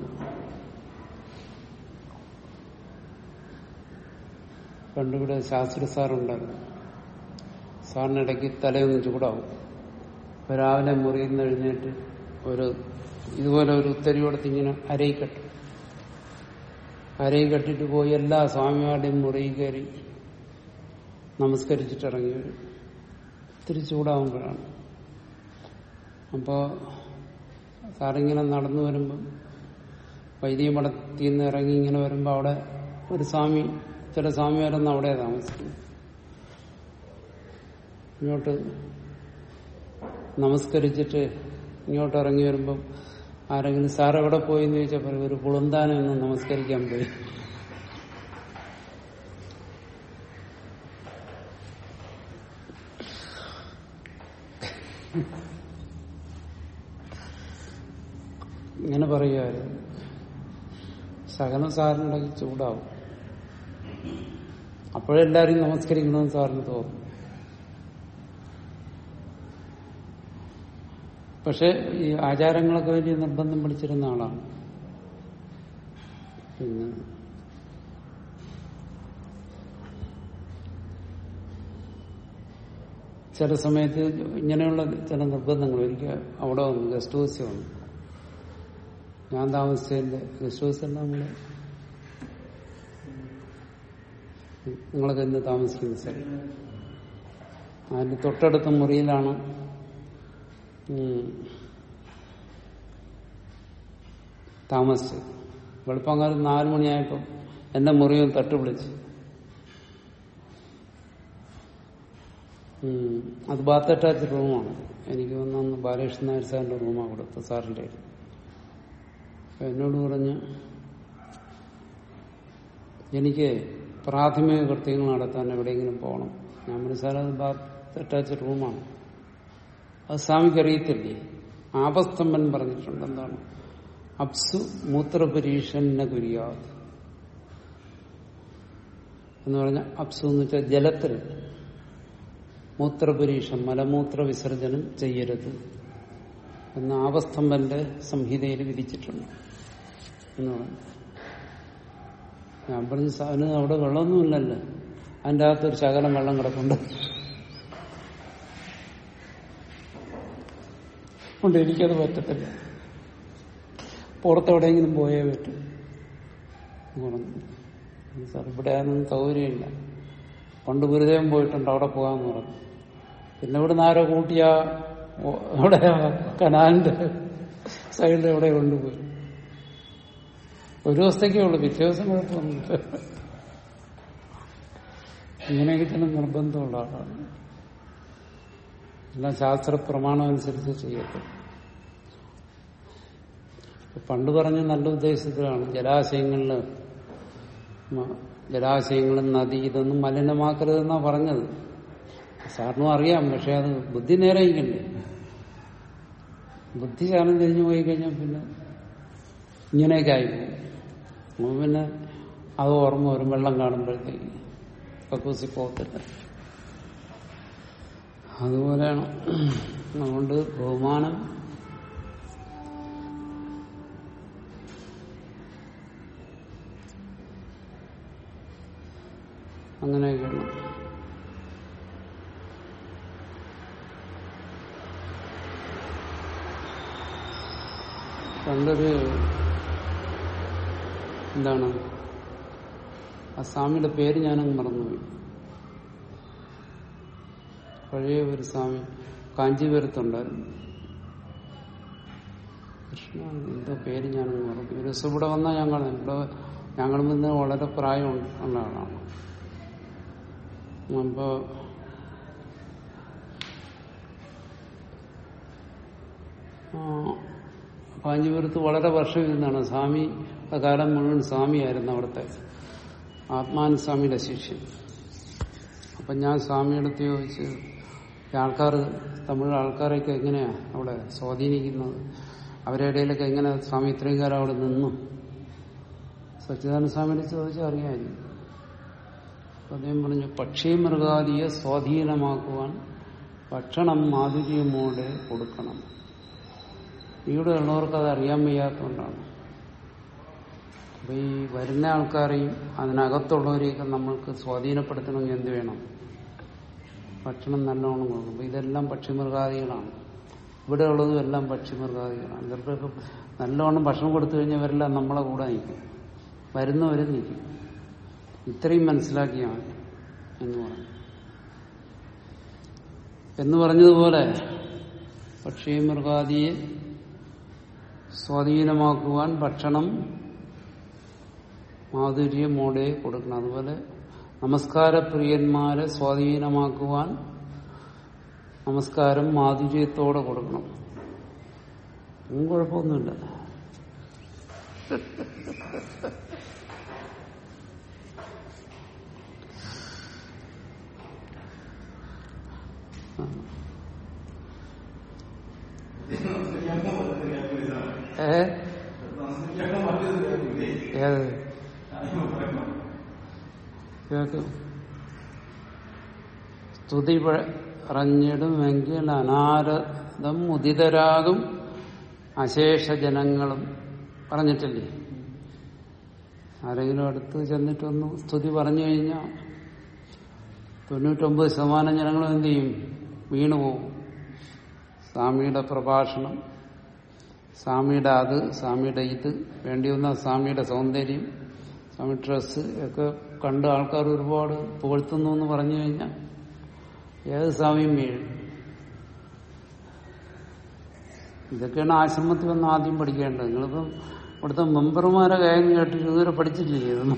പണ്ടിവിടെ ശാസ്ത്രി സാറുണ്ടായിരുന്നു സാറിന് ഇടയ്ക്ക് തലയൊന്നും ചൂടാവും അപ്പൊ രാവിലെ മുറിയിൽ നിന്ന് എഴുന്നേറ്റ് ഒരു ഇതുപോലെ ഒരു ഉത്തരി കൊടുത്ത് ഇങ്ങനെ അരയിൽ കെട്ടും അരയിൽ കെട്ടിട്ട് പോയി എല്ലാ സ്വാമിമാരുടെയും മുറിയിൽ കയറി നമസ്കരിച്ചിട്ട് ഇറങ്ങി വരും ഇത്തിരി ചൂടാവുമ്പോഴാണ് അപ്പോ സാറിങ്ങനെ നടന്നു വരുമ്പം വൈദിക മഠത്തിൽ നിന്ന് ഇറങ്ങി ഇങ്ങനെ വരുമ്പോൾ അവിടെ ഒരു സ്വാമി ചില സ്വാമിമാരൊന്നും അവിടെ താമസിക്കുന്നു ഇങ്ങോട്ട് നമസ്കരിച്ചിട്ട് ഇങ്ങോട്ട് ഇറങ്ങി വരുമ്പം ആരെങ്കിലും സാർ എവിടെ പോയി എന്ന് ചോദിച്ചാൽ പറയും ഒരു പുളന്താനം ഒന്ന് നമസ്കരിക്കാൻ പോയി ഇങ്ങനെ പറയുമായിരുന്നു സകലം സാറിനുണ്ടെങ്കിൽ ചൂടാവും അപ്പോഴെല്ലാരും നമസ്കരിക്കണമെന്ന് സാറിന് തോന്നും പക്ഷെ ഈ ആചാരങ്ങളൊക്കെ വലിയ നിർബന്ധം പിടിച്ചിരുന്ന ആളാണ് പിന്നെ ചില സമയത്ത് ഇങ്ങനെയുള്ള ചില നിർബന്ധങ്ങൾ എനിക്ക് അവിടെ വന്നു ഗസ്റ്റ് ഹൗസ് വന്നു ഞാൻ താമസിച്ചതിന്റെ ഗസ്റ്റ് ഹൗസ് അല്ല നമ്മള് നിങ്ങളൊക്കെ ഇന്ന് താമസിക്കുന്ന സ്ഥലം അതിന്റെ തൊട്ടടുത്ത മുറിയിലാണ് ഉം, താമസിച്ചത് വെളുപ്പങ്കാലം നാലു മണിയായപ്പോൾ എന്റെ മുറിയും തട്ട് വിളിച്ചു ഉം, അത് ബാത്ത് അറ്റാച്ച് റൂമാണ് എനിക്ക് വന്ന ബാലകൃഷ്ണൻ നായർ സാറിന്റെ റൂമാണ് കൊടുത്തത് സാറിന്റെ കയ്യിൽ. അപ്പൊ എന്നോട് പറഞ്ഞ് എനിക്ക് പ്രാഥമിക കൃത്യങ്ങൾ നടത്താൻ എവിടെയെങ്കിലും പോകണം ഞാൻ മനസ്സിലായത് അത് ബാത്ത് അറ്റാച്ച് റൂമാണ് അത് സ്വാമിക്ക് അറിയത്തില്ലേ ആപസ്തംഭൻ പറഞ്ഞിട്ടുണ്ട് എന്താണ് അപ്സു മൂത്രപരീക്ഷന്ന കുര്യാത് എന്ന് പറഞ്ഞ അപ്സു എന്ന് വെച്ചാൽ ജലത്തിൽ മൂത്രപരീക്ഷം മലമൂത്ര വിസർജനം ചെയ്യരുത് എന്ന് ആപസ്തംഭന്റെ സംഹിതയിൽ വിധിച്ചിട്ടുണ്ട് എന്ന് പറഞ്ഞു ഞാൻ പറഞ്ഞു സാധനം അവിടെ വെള്ളമൊന്നുമില്ലല്ലോ അതിൻ്റെ അകത്തൊരു ശകലം വെള്ളം കിടപ്പുണ്ട് കൊണ്ട് എനിക്കത് പറ്റത്തില്ല പുറത്തെവിടെയെങ്കിലും പോയേ പറ്റും പറഞ്ഞു സാർ ഇവിടെ ആണെന്ന് സൗകര്യമില്ല പണ്ട് ഗുരുദേവൻ പോയിട്ടുണ്ട് അവിടെ പോകാന്ന് പറഞ്ഞു പിന്നെ ഇവിടെ ആരോ കൂട്ടിയ അവിടെ ആ കനാലിന്റെ സൈഡിൽ എവിടെ കൊണ്ടുപോയി ഒരു ദിവസത്തേക്കേ ഉള്ളൂ പിറ്റേ ദിവസം കുഴപ്പമൊന്നുമില്ല ഇങ്ങനെയൊക്കെ ചില നിർബന്ധമുള്ള ആളാണ് എല്ലാം ശാസ്ത്ര പ്രമാണം അനുസരിച്ച് ചെയ്യത്തുള്ളൂ പണ്ട് പറഞ്ഞ നല്ല ഉദ്ദേശത്തിലാണ് ജലാശയങ്ങളിൽ ജലാശയങ്ങളും നദി ഇതൊന്നും മലിനമാക്കരുതെന്നാ പറഞ്ഞത് സാറിനും അറിയാം പക്ഷെ അത് ബുദ്ധി നേരെയിക്കണ്ടേ ബുദ്ധി ശാലം തിരിഞ്ഞു പോയി കഴിഞ്ഞാൽ പിന്നെ ഇങ്ങനെയൊക്കെ ആയിപ്പോകും അപ്പൊ പിന്നെ അത് ഓർമ്മ വരും വെള്ളം കാണുമ്പോഴത്തേക്ക് കക്കൂസി പോകത്തില്ല അതുപോലെയാണ് അതുകൊണ്ട് ബഹുമാനം അങ്ങനെയൊക്കെയാണ് പണ്ടൊരു എന്താണ് ആ സ്വാമിയുടെ പേര് ഞാനങ്ങ് മറന്നുപോയി പഴയ ഒരു സ്വാമി കാഞ്ചീപുരത്തുണ്ടായിരുന്നു കൃഷ്ണ എന്തോ പേര് ഞാനങ്ങ് മറന്നു ഒരു ദിവസം ഇവിടെ വന്നാൽ ഞാൻ കാണാം ഇവിടെ ഞങ്ങൾ നിന്ന് വളരെ പ്രായം ഉള്ള ആളാണ് അപ്പോ ആ, കാഞ്ചീപുരത്ത് വളരെ വർഷം ഇരുന്നാണ് സ്വാമി ആ കാലം മുഴുവൻ സ്വാമിയായിരുന്നു അവിടുത്തെ ആത്മാനസ്വാമിയുടെ ശിഷ്യൻ അപ്പൊ ഞാൻ സ്വാമിയെടുത്ത് ചോദിച്ചു ഈ ആൾക്കാർ തമിഴ് ആൾക്കാരൊക്കെ എങ്ങനെയാ അവിടെ സ്വാധീനിക്കുന്നത് അവരുടെ ഇടയിലൊക്കെ എങ്ങനെ സ്വാമി ഇത്രയും കാലം അവിടെ നിന്നു സച്ചിദാനന്ദ സ്വാമിനെ ചോദിച്ചാൽ അറിയാമായിരുന്നു അപ്പൊ അദ്ദേഹം പറഞ്ഞു പക്ഷി മൃഗാദിയെ സ്വാധീനമാക്കുവാൻ ഭക്ഷണം മാധുര്യമോടെ കൊടുക്കണം ഇവിടെ ഉള്ളവർക്ക് അത് അറിയാൻ വയ്യാത്തതുകൊണ്ടാണ് അപ്പൊ ഈ വരുന്ന ആൾക്കാരെയും അതിനകത്തുള്ളവരെയൊക്കെ നമ്മൾക്ക് സ്വാധീനപ്പെടുത്തണമെങ്കിൽ എന്ത് വേണം ഭക്ഷണം നല്ലോണം കൊടുക്കും അപ്പൊ ഇതെല്ലാം പക്ഷിമൃഗാദികളാണ് ഇവിടെ ഉള്ളതും എല്ലാം പക്ഷിമൃഗാദികളാണ് ഇവർക്കൊക്കെ നല്ലോണം ഭക്ഷണം കൊടുത്തു കഴിഞ്ഞാൽ ഇവരെല്ലാം നമ്മളെ കൂടെ നിൽക്കും വരുന്നവരും നിൽക്കും ഇത്രയും മനസ്സിലാക്കിയാൽ മതി എന്ന് പറഞ്ഞു എന്ന് പറഞ്ഞതുപോലെ പക്ഷി മൃഗാദിയെ സ്വാധീനമാക്കുവാൻ ഭക്ഷണം മാധുര്യമോടെ കൊടുക്കണം അതുപോലെ നമസ്കാരപ്രിയന്മാരെ സ്വാധീനമാക്കുവാൻ നമസ്കാരം മാധുര്യത്തോടെ കൊടുക്കണം ഒന്നും കുഴപ്പമൊന്നുമില്ല ഏ ഏത് കേൾക്കും സ്തുതി പറഞ്ഞിടുമെങ്കിൽ അനാരദം മുദിതരാകും അശേഷ ജനങ്ങളും പറഞ്ഞിട്ടില്ലേ ആരെങ്കിലും അടുത്ത് ചെന്നിട്ടൊന്ന് സ്തുതി പറഞ്ഞു കഴിഞ്ഞാൽ തൊണ്ണൂറ്റൊമ്പത് ശതമാനം ജനങ്ങളും എന്ത് ചെയ്യും വീണുപോകും സ്വാമിയുടെ പ്രഭാഷണം സ്വാമിയുടെ അത് സ്വാമിയുടെ ഇത് വേണ്ടി വന്ന സ്വാമിയുടെ സൗന്ദര്യം സ്വാമി ഡ്രസ് ഒക്കെ കണ്ട് ആൾക്കാർ ഒരുപാട് പുകഴ്ത്തുന്നു എന്ന് പറഞ്ഞു കഴിഞ്ഞാൽ ഏത് സ്വാമിയും വീഴും ഇതൊക്കെയാണ് ആശ്രമത്തിൽ വന്ന് ആദ്യം പഠിക്കേണ്ടത് നിങ്ങളിപ്പം ഇവിടുത്തെ മെമ്പർമാരെ കാര്യം കേട്ടിട്ട് ഇതുവരെ പഠിച്ചിട്ടില്ലേ ഇതൊന്നും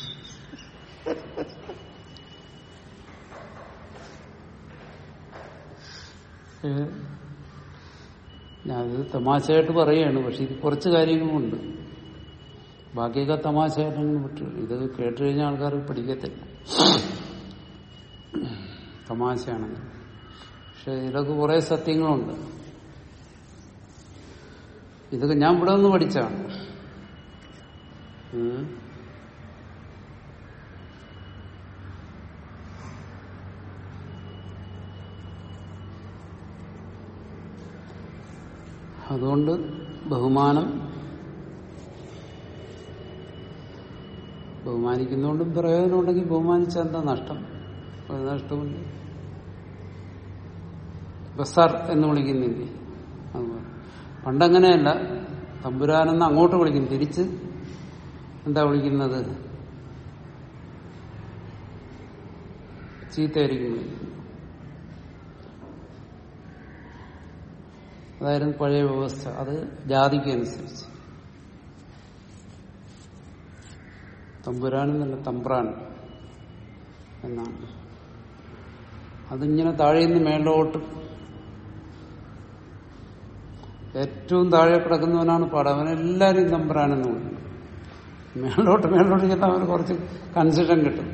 ഞാനിത് തമാശയായിട്ട് പറയുകയാണ് പക്ഷെ ഇത് കുറച്ച് കാര്യങ്ങളുണ്ട് ബാക്കിയൊക്കെ തമാശയായിട്ട് അങ്ങനെ വിട്ടു ഇത് കേട്ട് കഴിഞ്ഞാൽ ആൾക്കാർ പഠിക്കത്തില്ല തമാശയാണെന്ന് പക്ഷെ ഇതിലൊക്കെ കുറെ സത്യങ്ങളുണ്ട് ഇതൊക്കെ ഞാൻ ഇവിടെ നിന്ന് പഠിച്ചാണ് ഉം. അതുകൊണ്ട് ബഹുമാനം ബഹുമാനിക്കുന്നതുകൊണ്ടും പ്രയോജനമുണ്ടെങ്കിൽ ബഹുമാനിച്ചാൽ എന്താ നഷ്ടം ഒരു നഷ്ടമില്ല ബസാർ എന്ന് വിളിക്കുന്നില്ലേ അതുപോലെ പണ്ടങ്ങനെയല്ല തമ്പുരാനെന്ന് അങ്ങോട്ട് വിളിക്കും തിരിച്ച് എന്താ വിളിക്കുന്നത് ചീത്തയായിരിക്കും വിളിക്കുന്നത് അതായിരുന്നു പഴയ വ്യവസ്ഥ അത് ജാതിക്ക് അനുസരിച്ച് തമ്പുരാൻ എന്നല്ല തമ്പ്രാൻ എന്നാണ് അതിങ്ങനെ താഴെ നിന്ന് മേലോട്ട് ഏറ്റവും താഴെ കിടക്കുന്നവനാണ് പാടം അവനെല്ലാരും തമ്പ്രാനെന്ന് വിളിക്കും മേലോട്ട് മേലോട്ട് ചെന്നാൽ അവന് കുറച്ച് കൺസിഡൻ കിട്ടും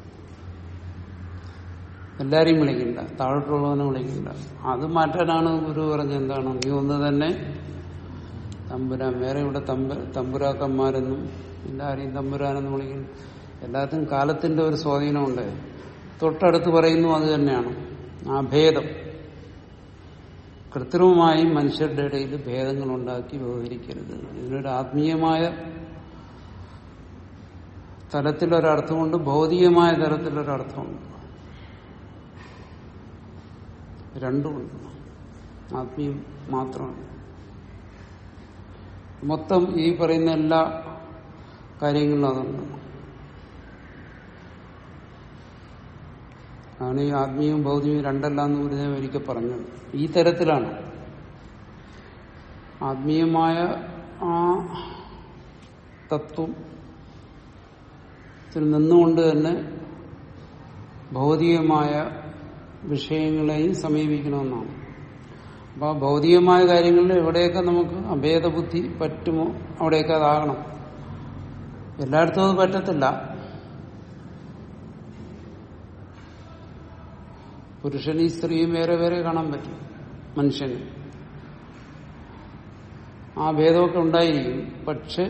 എല്ലാരെയും വിളിക്കണ്ട താഴോട്ടുള്ളവനെ വിളിക്കണ്ട അത് മാറ്റാനാണ് ഗുരു പറഞ്ഞ എന്താണ് നീ ഒന്ന് തന്നെ തമ്പുരാൻ വേറെ ഇവിടെ തമ്പ തമ്പുരാക്കന്മാരെന്നും എല്ലാരെയും തമ്പുരാനെന്ന് വിളിക്കുന്നു എല്ലാത്തിനും കാലത്തിന്റെ ഒരു സ്വാധീനമുണ്ട് തൊട്ടടുത്ത് പറയുന്നു അത് തന്നെയാണ് ആ ഭേദം കൃത്രിമമായി മനുഷ്യരുടെ ഇടയിൽ ഭേദങ്ങൾ ഉണ്ടാക്കി വ്യവഹരിക്കരുത് ഇതിനൊരു ആത്മീയമായ തലത്തിലൊരർത്ഥമുണ്ട് ഭൗതികമായ തലത്തിലൊരർത്ഥമുണ്ട് രണ്ടുമുണ്ട് ആത്മീയം മാത്രമാണ് മൊത്തം ഈ പറയുന്ന എല്ലാ കാര്യങ്ങളിലും അതുണ്ട് ആണ് ഈ ആത്മീയവും ഭൗതികവും രണ്ടല്ല എന്ന് ഗുരുദേവൻ ഒരിക്കൽ പറഞ്ഞത് ഈ തരത്തിലാണ് ആത്മീയമായ ആ തത്വം ത്തിൽ നിന്നുകൊണ്ട് തന്നെ ഭൗതികമായ വിഷയങ്ങളെയും സമീപിക്കണമെന്നാണ് അപ്പൊ ആ ഭൗതികമായ കാര്യങ്ങളിൽ എവിടെയൊക്കെ നമുക്ക് അഭേദബുദ്ധി പറ്റുമോ അവിടെയൊക്കെ അതാകണം എല്ലായിടത്തും അത് പറ്റത്തില്ല പുരുഷനും സ്ത്രീയും വേറെ വേറെ കാണാൻ പറ്റും മനുഷ്യന് ആ ഭേദമൊക്കെ ഉണ്ടായിരിക്കും പക്ഷെ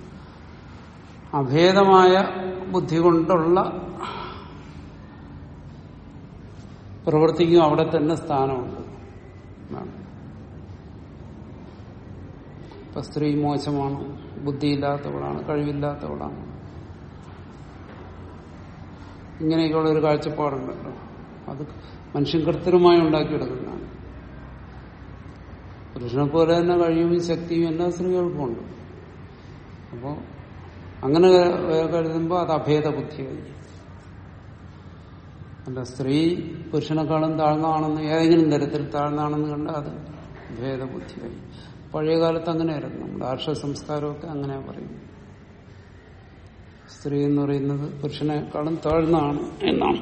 അഭേദമായ ബുദ്ധി കൊണ്ടുള്ള പ്രവർത്തിക്കും അവിടെ തന്നെ സ്ഥാനമുണ്ട് എന്നാണ്. ഇപ്പൊ സ്ത്രീ മോശമാണ് ബുദ്ധിയില്ലാത്തവളാണ് കഴിവില്ലാത്തവളാണ് ഇങ്ങനെയൊക്കെയുള്ള ഒരു കാഴ്ചപ്പാടുണ്ടല്ലോ അത് മനുഷ്യൻ കൃത്രിമമായി ഉണ്ടാക്കിയെടുക്കുന്നതാണ് പുരുഷനെ പോലെ തന്നെ കഴിവും ശക്തിയും എല്ലാ സ്ത്രീകൾക്കും ഉണ്ട് അപ്പോൾ അങ്ങനെ കരുതുമ്പോൾ അത് അഭേദ ബുദ്ധിയായി അല്ല സ്ത്രീ പുരുഷനെക്കാളും താഴ്ന്നതാണെന്ന് ഏതെങ്കിലും തരത്തിൽ താഴ്ന്നതാണെന്ന് കണ്ടാൽ അത് ഭേദബുദ്ധിയായി പഴയ കാലത്ത് അങ്ങനെയായിരുന്നു നമ്മുടെ ആർഷ സംസ്കാരമൊക്കെ അങ്ങനെ പറയും സ്ത്രീ എന്ന് പറയുന്നത് പുരുഷനെക്കാളും താഴ്ന്നതാണ് എന്നാണ്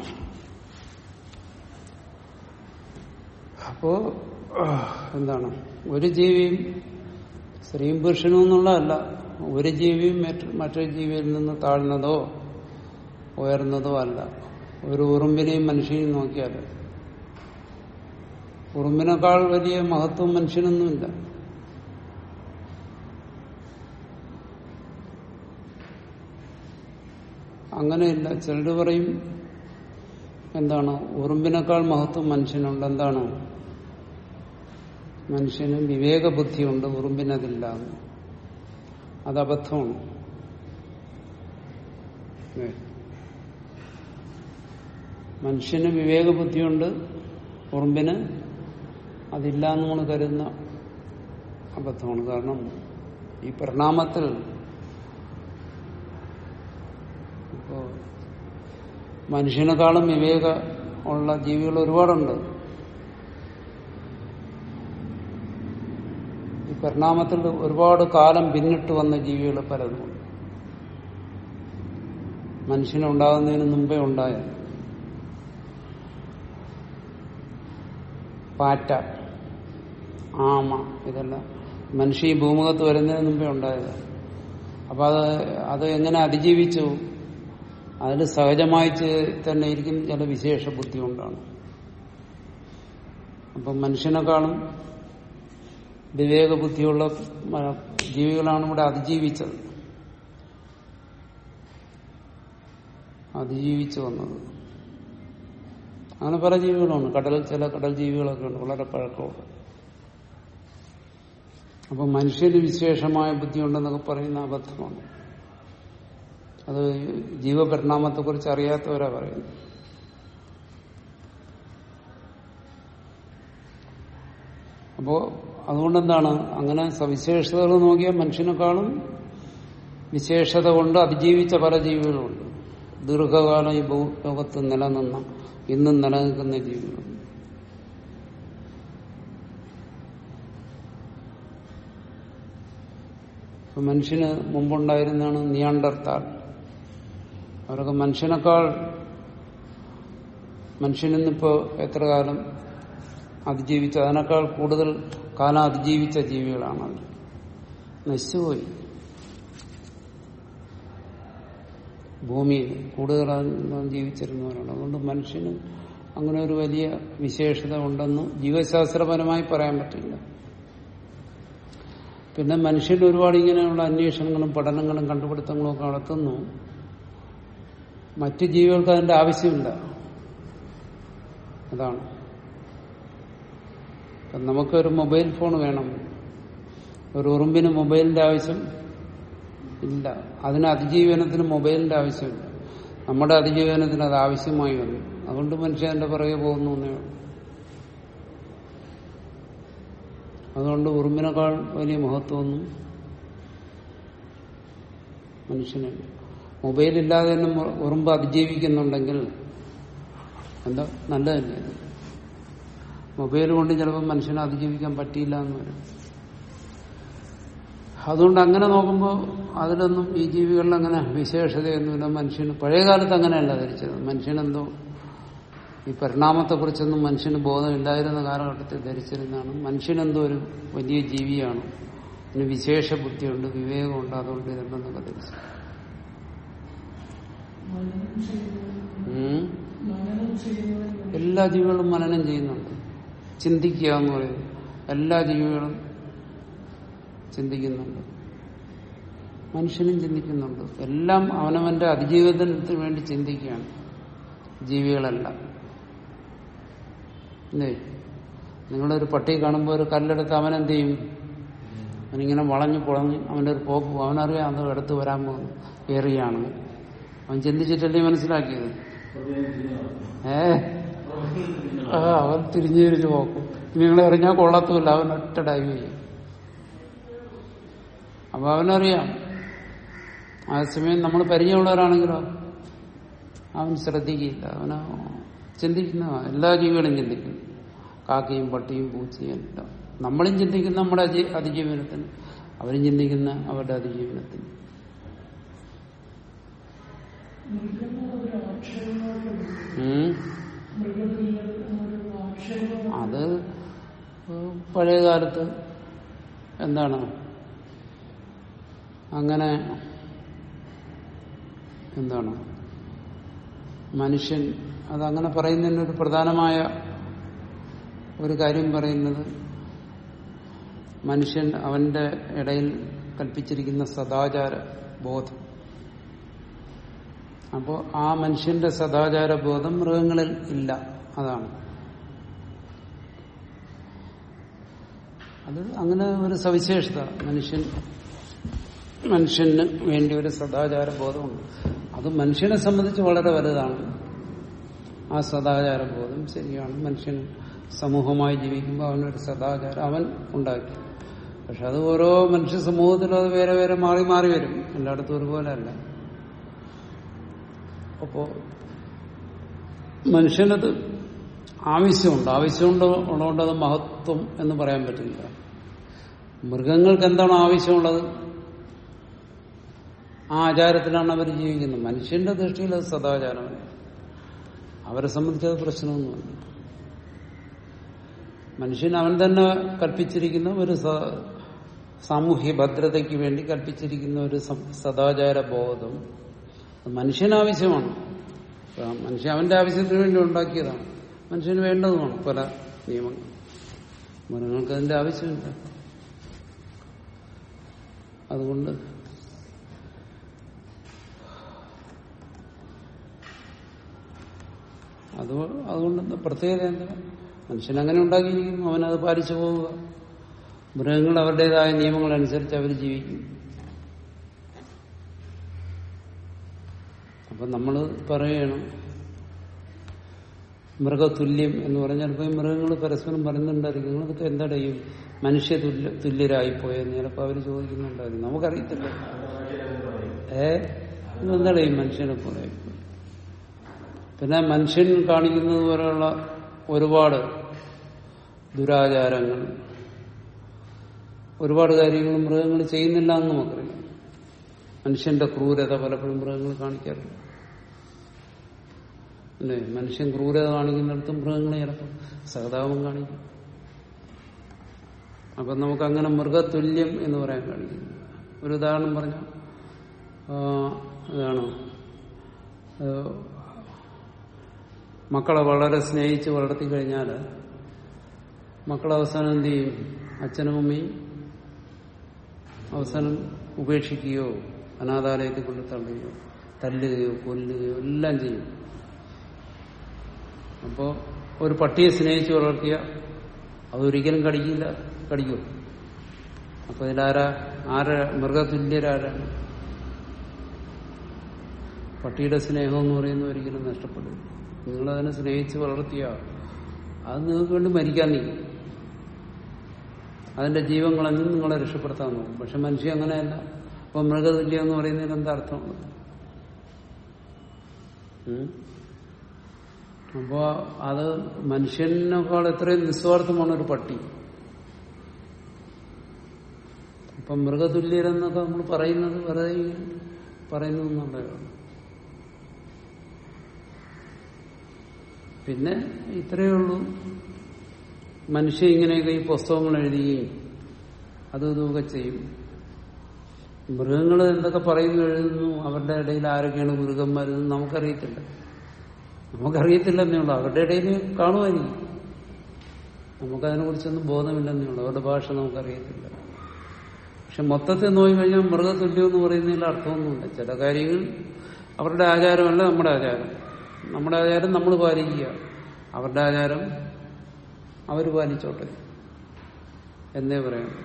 അപ്പോ എന്താണ് ഒരു ജീവിയും സ്ത്രീയും പുരുഷനും എന്നുള്ളതല്ല ഒരു ജീവിയും മറ്റു- മറ്റൊരു ജീവിയിൽ നിന്ന് താഴ്ന്നതോ ഉയർന്നതോ അല്ല ഒരു ഉറുമ്പിനെയും മനുഷ്യനെയും നോക്കിയാൽ ഉറുമ്പിനേക്കാൾ വലിയ മഹത്വം മനുഷ്യനൊന്നുമില്ല അങ്ങനെയില്ല ചിലര് പറയും എന്താണ് ഉറുമ്പിനേക്കാൾ മഹത്വം മനുഷ്യനുണ്ട് എന്താണ് മനുഷ്യന് വിവേകബുദ്ധിയുണ്ട് ഉറുമ്പിനതില്ല എന്ന്. അത് അബദ്ധമാണ് ഏ. മനുഷ്യന് വിവേകബുദ്ധിയുണ്ട് ഉറുമ്പിന് അതില്ല എന്ന് നമ്മൾ കരുതുന്ന അബദ്ധമാണ് കാരണം ഈ പരിണാമത്തിൽ ഇപ്പോ മനുഷ്യനെക്കാളും വിവേക ഉള്ള ജീവികൾ ഒരുപാടുണ്ട് ഈ പരിണാമത്തിൽ ഒരുപാട് കാലം പിന്നിട്ട് വന്ന ജീവികൾ പലതുമുണ്ട് മനുഷ്യനുണ്ടാകുന്നതിന് മുമ്പേ ഉണ്ടായ പാറ്റ ആമ ഇതെല്ലാം മനുഷ്യ ഈ ഭൂമുഖത്ത് വരുന്നതിന് മുമ്പേ ഉണ്ടായത് അപ്പൊ അത് അത് എങ്ങനെ അതിജീവിച്ചു അതിൽ സഹജമായി ചെ- തന്നെ ഇരിക്കും ചില വിശേഷ ബുദ്ധി കൊണ്ടാണ് അപ്പം മനുഷ്യനെക്കാളും വിവേകബുദ്ധിയുള്ള മ- ജീവികളാണ് ഇവിടെ അതിജീവിച്ചത് അതിജീവിച്ചു വന്നത് അങ്ങനെ പല ജീവികളുണ്ട് കടൽ ചില കടൽ ജീവികളൊക്കെ ഉണ്ട് വളരെ പഴക്കമുണ്ട് അപ്പൊ മനുഷ്യന് വിശേഷമായ ബുദ്ധിയുണ്ടെന്നൊക്കെ പറയുന്ന അബദ്ധമാണ് അത് ജീവപരിണാമത്തെക്കുറിച്ച് അറിയാത്തവരാ പറയുന്നത് അപ്പോ അതുകൊണ്ടെന്താണ് അങ്ങനെ സവിശേഷതകൾ നോക്കിയാൽ മനുഷ്യനെക്കാളും വിശേഷത കൊണ്ട് അതിജീവിച്ച പല ജീവികളുണ്ട് ദീർഘകാലം ഈ ഭൂ- ലോകത്ത് നിലനിന്ന ഇന്നും നിലനിൽക്കുന്ന ജീവികളുണ്ട് ഇപ്പൊ മനുഷ്യന് മുമ്പുണ്ടായിരുന്നതാണ് നിയാണ്ടർത്താൽ അവരൊക്കെ മനുഷ്യനേക്കാൾ മനുഷ്യനിന്നിപ്പോ എത്ര കാലം അതിജീവിച്ച അതിനേക്കാൾ കൂടുതൽ കാലം അതിജീവിച്ച ജീവികളാണ് അവർ നശിച്ചുപോയി ഭൂമിയിൽ കൂടുതൽ കാലം ജീവിച്ചിരുന്നവരാണ് അതുകൊണ്ട് മനുഷ്യന് അങ്ങനെ ഒരു വലിയ വിശേഷത ഉണ്ടെന്ന് ജീവശാസ്ത്രപരമായി പറയാൻ പറ്റില്ല പിന്നെ മനുഷ്യൻ ഒരുപാട് ഇങ്ങനെയുള്ള അന്വേഷണങ്ങളും പഠനങ്ങളും കണ്ടുപിടുത്തങ്ങളും ഒക്കെ നടത്തുന്നു മറ്റു ജീവികൾക്ക് അതിന്റെ ആവശ്യമില്ല അതാണ് ഇപ്പം നമുക്കൊരു മൊബൈൽ ഫോൺ വേണം ഒരു ഉറുമ്പിന് മൊബൈലിന്റെ ആവശ്യം ഇല്ല അതിന് അതിജീവനത്തിന് മൊബൈലിന്റെ ആവശ്യമില്ല നമ്മുടെ അതിജീവനത്തിന് അത് ആവശ്യമായി വന്നു അതുകൊണ്ട് മനുഷ്യൻ അതിന്റെ പുറകെ പോകുന്നു എന്നേ ഉള്ളൂ അതുകൊണ്ട് ഉറുമ്പിനേക്കാൾ വലിയ മഹത്വമൊന്നും മനുഷ്യനില്ല മൊബൈലില്ലാതെ തന്നെ മു- ഉറുമ്പ് അതിജീവിക്കുന്നുണ്ടെങ്കിൽ എന്താ നല്ലതല്ലേ അത്? മൊബൈൽ കൊണ്ട് ചിലപ്പോൾ മനുഷ്യനെ അതിജീവിക്കാൻ പറ്റിയില്ല എന്ന് വരും അതുകൊണ്ട് അങ്ങനെ നോക്കുമ്പോൾ അതിലൊന്നും ഈ ജീവികളിൽ അങ്ങനെ വിശേഷതയൊന്നുമില്ല മനുഷ്യന് പഴയ കാലത്ത് അങ്ങനെയല്ല ധരിച്ചത് മനുഷ്യനെന്തോ ഈ പരിണാമത്തെക്കുറിച്ചൊന്നും മനുഷ്യന് ബോധമില്ലായിരുന്ന കാലഘട്ടത്തിൽ ധരിച്ചിരുന്നതാണ് മനുഷ്യനെന്തോ ഒരു വലിയ ജീവിയാണ് അതിന് വിശേഷ ബുദ്ധിയുണ്ട് വിവേകമുണ്ട് അതുകൊണ്ട് ഇതുണ്ടെന്നൊക്കെ ധരിച്ചു ഉം. എല്ലാ ജീവികളും മനനം ചെയ്യുന്നുണ്ട് ചിന്തിക്കുക എന്ന് പറയുന്നത് എല്ലാ ജീവികളും ചിന്തിക്കുന്നുണ്ട് മനുഷ്യനും ചിന്തിക്കുന്നുണ്ട് എല്ലാം അവനവന്റെ അതിജീവനത്തിന് വേണ്ടി ചിന്തിക്കുകയാണ് ജീവികളെല്ലാം ഇല്ലേ നിങ്ങളൊരു പട്ടി കാണുമ്പോൾ ഒരു കല്ലെടുത്ത് അവൻ എന്ത് ചെയ്യും അവനിങ്ങനെ വളഞ്ഞു പുളഞ്ഞ് അവന്റെ ഒരു പോക്ക് പോകും. അവനറിയാം അത് അടുത്ത് വരാൻ പോകുന്നു ഏറിയാണ് അവൻ ചിന്തിച്ചിട്ടല്ലേ മനസ്സിലാക്കിയത് ഏ ആ അവൻ തിരിഞ്ഞു തിരിഞ്ഞു നോക്കും നിങ്ങളെ എറിഞ്ഞാൽ കൊള്ളത്തുമില്ല അവൻ ഒറ്റ ഡൈവ് ചെയ്യും അപ്പൊ അവനറിയാം അതേസമയം നമ്മൾ പരിചയമുള്ളവരാണെങ്കിലോ അവൻ ശ്രദ്ധിക്കില്ല അവന് ചിന്തിക്കുന്ന എല്ലാ ജീവികളും ചിന്തിക്കും കാക്കയും പട്ടിയും പൂച്ചയും എല്ലാം നമ്മളും ചിന്തിക്കുന്ന നമ്മുടെ അതി- അതിജീവനത്തിന് അവരും ചിന്തിക്കുന്ന അവരുടെ അതിജീവനത്തിന് ഉം. അത് പഴയ കാലത്ത് എന്താണ് അങ്ങനെ എന്താണ് മനുഷ്യൻ അതങ്ങനെ പറയുന്നതിന് ഒരു പ്രധാനമായ ഒരു കാര്യം പറയുന്നത് മനുഷ്യൻ അവന്റെ ഇടയിൽ കൽപ്പിച്ചിരിക്കുന്ന സദാചാര ബോധം അപ്പോൾ ആ മനുഷ്യന്റെ സദാചാര ബോധം മൃഗങ്ങളിൽ ഇല്ല അതാണ് അത് അങ്ങനെ ഒരു സവിശേഷത മനുഷ്യൻ മനുഷ്യന് വേണ്ടി ഒരു സദാചാര ബോധമുണ്ട് അത് മനുഷ്യനെ സംബന്ധിച്ച് വളരെ വലുതാണ് ആ സദാചാര ബോധം ശരിയാണ് മനുഷ്യൻ സമൂഹമായി ജീവിക്കുമ്പോൾ അവനൊരു സദാചാരം അവൻ ഉണ്ടാക്കി പക്ഷെ അത് ഓരോ മനുഷ്യ സമൂഹത്തിലും അത് വേറെ വേറെ മാറി മാറി വരും എല്ലായിടത്തും ഒരുപോലെ അല്ല അപ്പോ മനുഷ്യനത് ആവശ്യമുണ്ട് ആവശ്യമുണ്ട് ഉള്ളതുകൊണ്ട് അത് മഹത്വം എന്ന് പറയാൻ പറ്റില്ല മൃഗങ്ങൾക്ക് എന്താണ് ആവശ്യമുള്ളത് ആ ആചാരത്തിലാണ് അവർ ജീവിക്കുന്നത് മനുഷ്യന്റെ ദൃഷ്ടിയിൽ അത് സദാചാരമല്ല അവരെ സംബന്ധിച്ച് അത് പ്രശ്നമൊന്നുമില്ല മനുഷ്യൻ അവൻ തന്നെ കൽപ്പിച്ചിരിക്കുന്ന ഒരു സ- സാമൂഹ്യ ഭദ്രതയ്ക്ക് വേണ്ടി കൽപ്പിച്ചിരിക്കുന്ന ഒരു സം- സദാചാര ബോധം അത് മനുഷ്യനാവശ്യമാണ് ആ മനുഷ്യൻ അവന്റെ ആവശ്യത്തിന് വേണ്ടി ഉണ്ടാക്കിയതാണ് മനുഷ്യന് വേണ്ടതുമാണ് പല നിയമങ്ങൾ മൃഗങ്ങൾക്ക് അതിന്റെ ആവശ്യമില്ല അതുകൊണ്ട് അത് അതുകൊണ്ട് എന്താ പ്രത്യേകത എന്താ മനുഷ്യൻ അങ്ങനെ ഉണ്ടാക്കിയിരിക്കുന്നു അവനത് പാലിച്ചു പോവുക മൃഗങ്ങൾ അവരുടേതായ നിയമങ്ങൾ അനുസരിച്ച് അവർ ജീവിക്കും അപ്പൊ നമ്മൾ പറയണം മൃഗതുല്യം എന്ന് പറഞ്ഞാൽ ചിലപ്പോൾ ഈ മൃഗങ്ങൾ പരസ്പരം പറയുന്നുണ്ടായിരിക്കും നിങ്ങൾക്ക് എന്താണ് ഈ മനുഷ്യ തുല്യ തുല്യരായി പോയെന്ന് ചിലപ്പോൾ അവർ ചോദിക്കുന്നുണ്ടായിരിക്കും നമുക്കറിയത്തില്ല ഏ എന്താണ് ഈ മനുഷ്യനെ പോലെ പിന്നെ മനുഷ്യൻ കാണിക്കുന്നത് പോലെയുള്ള ഒരുപാട് ദുരാചാരങ്ങൾ ഒരുപാട് കാര്യങ്ങൾ മൃഗങ്ങൾ ചെയ്യുന്നില്ല എന്ന് നമുക്കറിയാം മനുഷ്യന്റെ ക്രൂരത പലപ്പോഴും മൃഗങ്ങൾ കാണിക്കാറുണ്ട് അല്ലേ മനുഷ്യൻ ക്രൂരത കാണിക്കുന്നിടത്തും മൃഗങ്ങളെ ചിലപ്പോൾ സഹതാപം കാണിക്കും അപ്പൊ നമുക്ക് അങ്ങനെ മൃഗതുല്യം എന്ന് പറയാൻ കഴിയും ഒരു ഉദാഹരണം പറഞ്ഞ ഇതാണ് ആ, മക്കളെ വളരെ സ്നേഹിച്ച് വളർത്തി കഴിഞ്ഞാൽ മക്കളെ അവസാനം എന്ത് ചെയ്യും അച്ഛനും അമ്മയും അവസാനം ഉപേക്ഷിക്കുകയോ അനാഥാലയത്തിൽ കൊണ്ട് തള്ളുകയോ തല്ലുകയോ കൊല്ലുകയോ എല്ലാം ചെയ്യും അപ്പോ ഒരു പട്ടിയെ സ്നേഹിച്ച് വളർത്തിയ അതൊരിക്കലും കടിക്കില്ല കടിക്കൂ അപ്പൊ ഇതിലാരാ ആരാ മൃഗതുല്യരാരാണ് പട്ടിയുടെ സ്നേഹം എന്ന് പറയുന്നത് ഒരിക്കലും നഷ്ടപ്പെടും നിങ്ങളതിനെ സ്നേഹിച്ച് വളർത്തിയ അത് നിങ്ങൾക്ക് വേണ്ടി മരിക്കാൻ നിൽക്കും അതിന്റെ ജീവൻ കളഞ്ഞ് നിങ്ങളെ രക്ഷപ്പെടുത്താൻ നോക്കും പക്ഷെ മനുഷ്യ അങ്ങനെയല്ല അപ്പൊ മൃഗതുല്യം എന്ന് പറയുന്നതിന് എന്താ അർത്ഥമുള്ളത് ഉം? അപ്പോ അത് മനുഷ്യനേക്കാൾ എത്രയും നിസ്വാർത്ഥമാണ് ഒരു പട്ടി അപ്പൊ മൃഗതുല്യരെന്നൊക്കെ നമ്മൾ പറയുന്നത് വെറുതെ ഇങ്ങനെ പറയുന്നു എന്നുള്ളതാണ് പിന്നെ ഇത്രയേ ഉള്ളൂ മനുഷ്യ ഇങ്ങനെയൊക്കെ ഈ പുസ്തകങ്ങൾ എഴുതുകയും അതും ഇതുമൊക്കെ ചെയ്യും മൃഗങ്ങൾ എന്തൊക്കെ പറയുന്നു എഴുതുന്നു അവരുടെ ഇടയിൽ ആരൊക്കെയാണ് ഗുരുക്കന്മാരെന്ന് നമുക്കറിയത്തില്ല നമുക്കറിയത്തില്ലെന്നേ ഉള്ളൂ അവരുടെ ഇടയിൽ കാണുമായിരിക്കും നമുക്കതിനെ കുറിച്ചൊന്നും ബോധമില്ലെന്നേ ഉള്ളൂ അവരുടെ ഭാഷ നമുക്കറിയത്തില്ല പക്ഷെ മൊത്തത്തിൽ നോക്കിക്കഴിഞ്ഞാൽ മൃഗതുല്യം എന്ന് പറയുന്നതിൽ അർത്ഥമൊന്നുമില്ല ചില കാര്യങ്ങൾ അവരുടെ ആചാരമല്ല നമ്മുടെ ആചാരം നമ്മുടെ ആചാരം നമ്മൾ പാലിക്കുക അവരുടെ ആചാരം അവർ പാലിച്ചോട്ടെ എന്നേ പറയാൻ പറ്റൂ.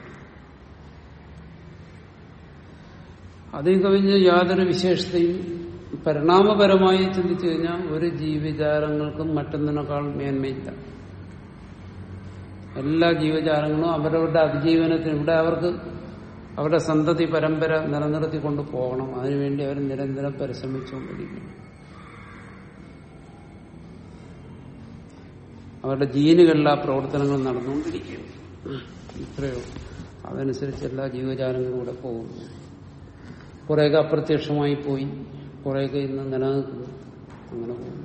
അതിൽ കവിഞ്ഞ് യാതൊരു വിശേഷതയും പരിണാമപരമായി ചിന്തിച്ചു കഴിഞ്ഞാൽ ഒരു ജീവജാലങ്ങൾക്കും മറ്റൊന്നിനേക്കാൾ മേന്മയില്ല എല്ലാ ജീവജാലങ്ങളും അവരവരുടെ അതിജീവനത്തിന് ഇവിടെ അവർക്ക് അവരുടെ സന്തതി പരമ്പര നിലനിർത്തി കൊണ്ട് പോകണം അതിനുവേണ്ടി അവർ നിരന്തരം പരിശ്രമിച്ചുകൊണ്ടിരിക്കുന്നു അവരുടെ ജീനുകളിൽ ആ പ്രവർത്തനങ്ങൾ നടന്നുകൊണ്ടിരിക്കുന്നു ഇത്രയോ അതനുസരിച്ച് എല്ലാ ജീവജാലങ്ങളും ഇവിടെ പോകുന്നു കുറേയൊക്കെ അപ്രത്യക്ഷമായി പോയി കുറേയൊക്കെ ഇന്ന് നിലനിൽക്കുന്നു അങ്ങനെ പോകുന്നു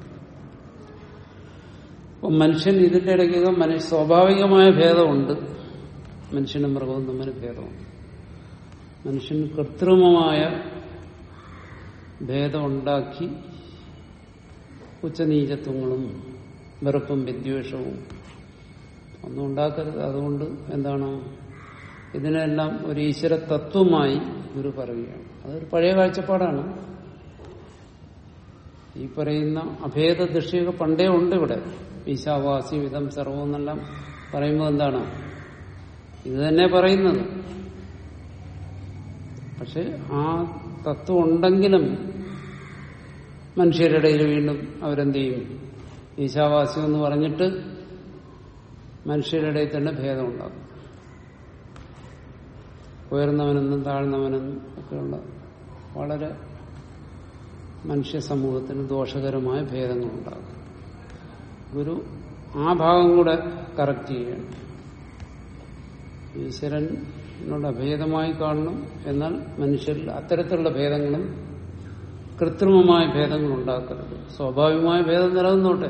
അപ്പം മനുഷ്യൻ ഇതിന്റെ ഇടയ്ക്കൊക്കെ മനുഷ്യ സ്വാഭാവികമായ ഭേദമുണ്ട് മനുഷ്യനും മൃഗവും തമ്മിൽ ഭേദമുണ്ട് മനുഷ്യൻ കൃത്രിമമായ ഭേദമുണ്ടാക്കി ഉച്ചനീചത്വങ്ങളും വെറുപ്പും വിദ്വേഷവും ഒന്നും ഉണ്ടാക്കരുത് അതുകൊണ്ട് എന്താണ് ഇതിനെല്ലാം ഒരു ഈശ്വര തത്വമായി ഗുരു പറയുകയാണ് അതൊരു പഴയ കാഴ്ചപ്പാടാണ് ഈ പറയുന്ന അഭേദ ദൃഷ്ടിയൊക്കെ പണ്ടേ ഉണ്ട് ഇവിടെ ഈശാവാസി വിധം സർവം എന്നെല്ലാം പറയുമ്പോൾ എന്താണ് ഇത് തന്നെ പറയുന്നത് പക്ഷെ ആ തത്വം ഉണ്ടെങ്കിലും മനുഷ്യരുടെ ഇടയിൽ വീണ്ടും അവരെന്ത് ചെയ്യും ഈശാവാസ്യം എന്ന് പറഞ്ഞിട്ട് മനുഷ്യരുടെ ഇടയിൽ തന്നെ ഭേദമുണ്ടാകും ഉയർന്നവനെന്നും താഴ്ന്നവനെന്നും ഒക്കെയുള്ള വളരെ മനുഷ്യ സമൂഹത്തിന് ദോഷകരമായ ഭേദങ്ങളുണ്ടാകും ഗുരു ആ ഭാഗം കൂടെ കറക്റ്റ് ചെയ്യണം ഈശ്വരനോട് അഭേദമായി കാണണം എന്നാൽ മനുഷ്യരിൽ അത്തരത്തിലുള്ള ഭേദങ്ങളും കൃത്രിമമായ ഭേദങ്ങൾ ഉണ്ടാക്കരുത് സ്വാഭാവികമായ ഭേദം നിലനിന്നോട്ടെ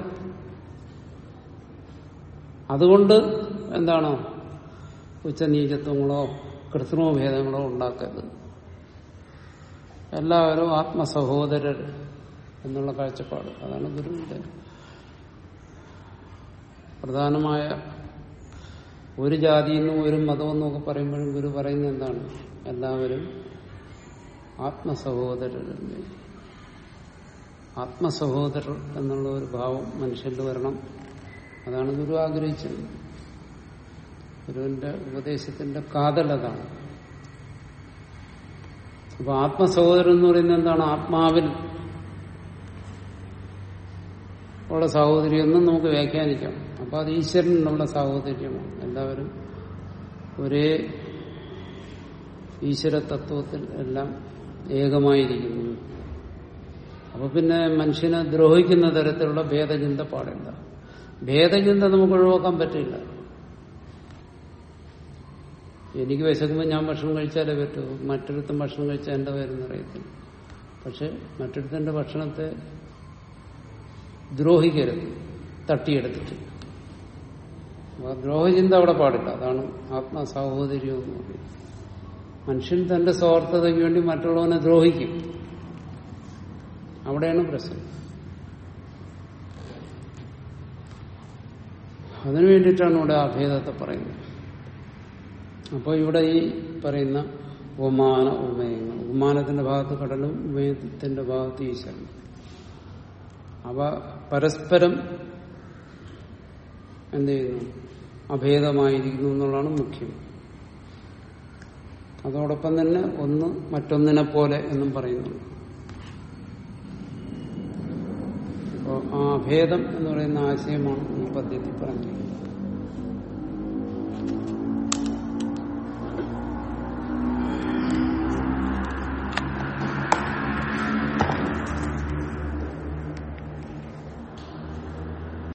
അതുകൊണ്ട് എന്താണോ ഉച്ചനീചത്വങ്ങളോ കൃത്രിമ ഭേദങ്ങളോ ഉണ്ടാക്കരുത് എല്ലാവരും ആത്മസഹോദരർ എന്നുള്ള കാഴ്ചപ്പാട് അതാണ് ഗുരുവിന്റെ പ്രധാനമായ ഒരു ജാതിയെന്നും ഒരു മതമെന്നും ഒക്കെ പറയുമ്പോഴും ഗുരു പറയുന്നത് എന്താണ് എല്ലാവരും ആത്മസഹോദരർ എന്ന്. ആത്മസഹോദരർ എന്നുള്ള ഒരു ഭാവം മനുഷ്യരിൽ വരണം അതാണ് ഗുരു ആഗ്രഹിച്ചത് ഗുരുവിന്റെ ഉപദേശത്തിന്റെ കാതലതാണ് അപ്പൊ ആത്മസഹോദരൻ എന്ന് പറയുന്നത് എന്താണ് ആത്മാവിൽ ഉള്ള സാഹോദര്യമൊന്നും നമുക്ക് വ്യാഖ്യാനിക്കാം അപ്പൊ അത് ഈശ്വരനുള്ള സാഹോദര്യമാണ് എല്ലാവരും ഒരേ ഈശ്വര തത്വത്തിൽ എല്ലാം ഏകമായിരിക്കുന്നു അപ്പൊ പിന്നെ മനുഷ്യനെ ദ്രോഹിക്കുന്ന തരത്തിലുള്ള ഭേദചിന്ത പാടില്ല ഭേദചിന്ത നമുക്ക് ഒഴിവാക്കാൻ പറ്റില്ല എനിക്ക് വിശക്കുമ്പോൾ ഞാൻ ഭക്ഷണം കഴിച്ചാലേ പറ്റൂ മറ്റൊരുത്തം ഭക്ഷണം കഴിച്ചാൽ എന്റെ പേരെന്ന് അറിയത്തില്ല പക്ഷെ മറ്റൊരുത്തന്റെ ഭക്ഷണത്തെ ദ്രോഹിക്കരുത് തട്ടിയെടുത്തിട്ട് അപ്പൊ ദ്രോഹചിന്ത അവിടെ പാടില്ല അതാണ് ആത്മസാഹോദര്യം എന്ന് പറയുന്നത് മനുഷ്യൻ തന്റെ സ്വാർത്ഥതയ്ക്ക് വേണ്ടി മറ്റുള്ളവനെ ദ്രോഹിക്കും അവിടെയാണ് പ്രശ്നം അതിനു വേണ്ടിയിട്ടാണ് ഇവിടെ അഭേദത്തെ പറയുന്നത് അപ്പോൾ ഇവിടെ ഈ പറയുന്ന ഉപമാന ഉപമയങ്ങൾ ഉപമാനത്തിന്റെ ഭാഗത്ത് കടലും ഉപമയത്തിന്റെ ഭാഗത്ത് ഈശ്വരൻ അവ പരസ്പരം എന്ത് ചെയ്യുന്നു അഭേദമായിരിക്കുന്നു എന്നുള്ളതാണ് മുഖ്യം അതോടൊപ്പം തന്നെ ഒന്ന് മറ്റൊന്നിനെ പോലെ എന്നും പറയുന്നുണ്ട് അപ്പോൾ ആ അഭേദം എന്ന് പറയുന്ന ആശയമാണ് ഈ പദ്യത്തിൽ പറഞ്ഞത്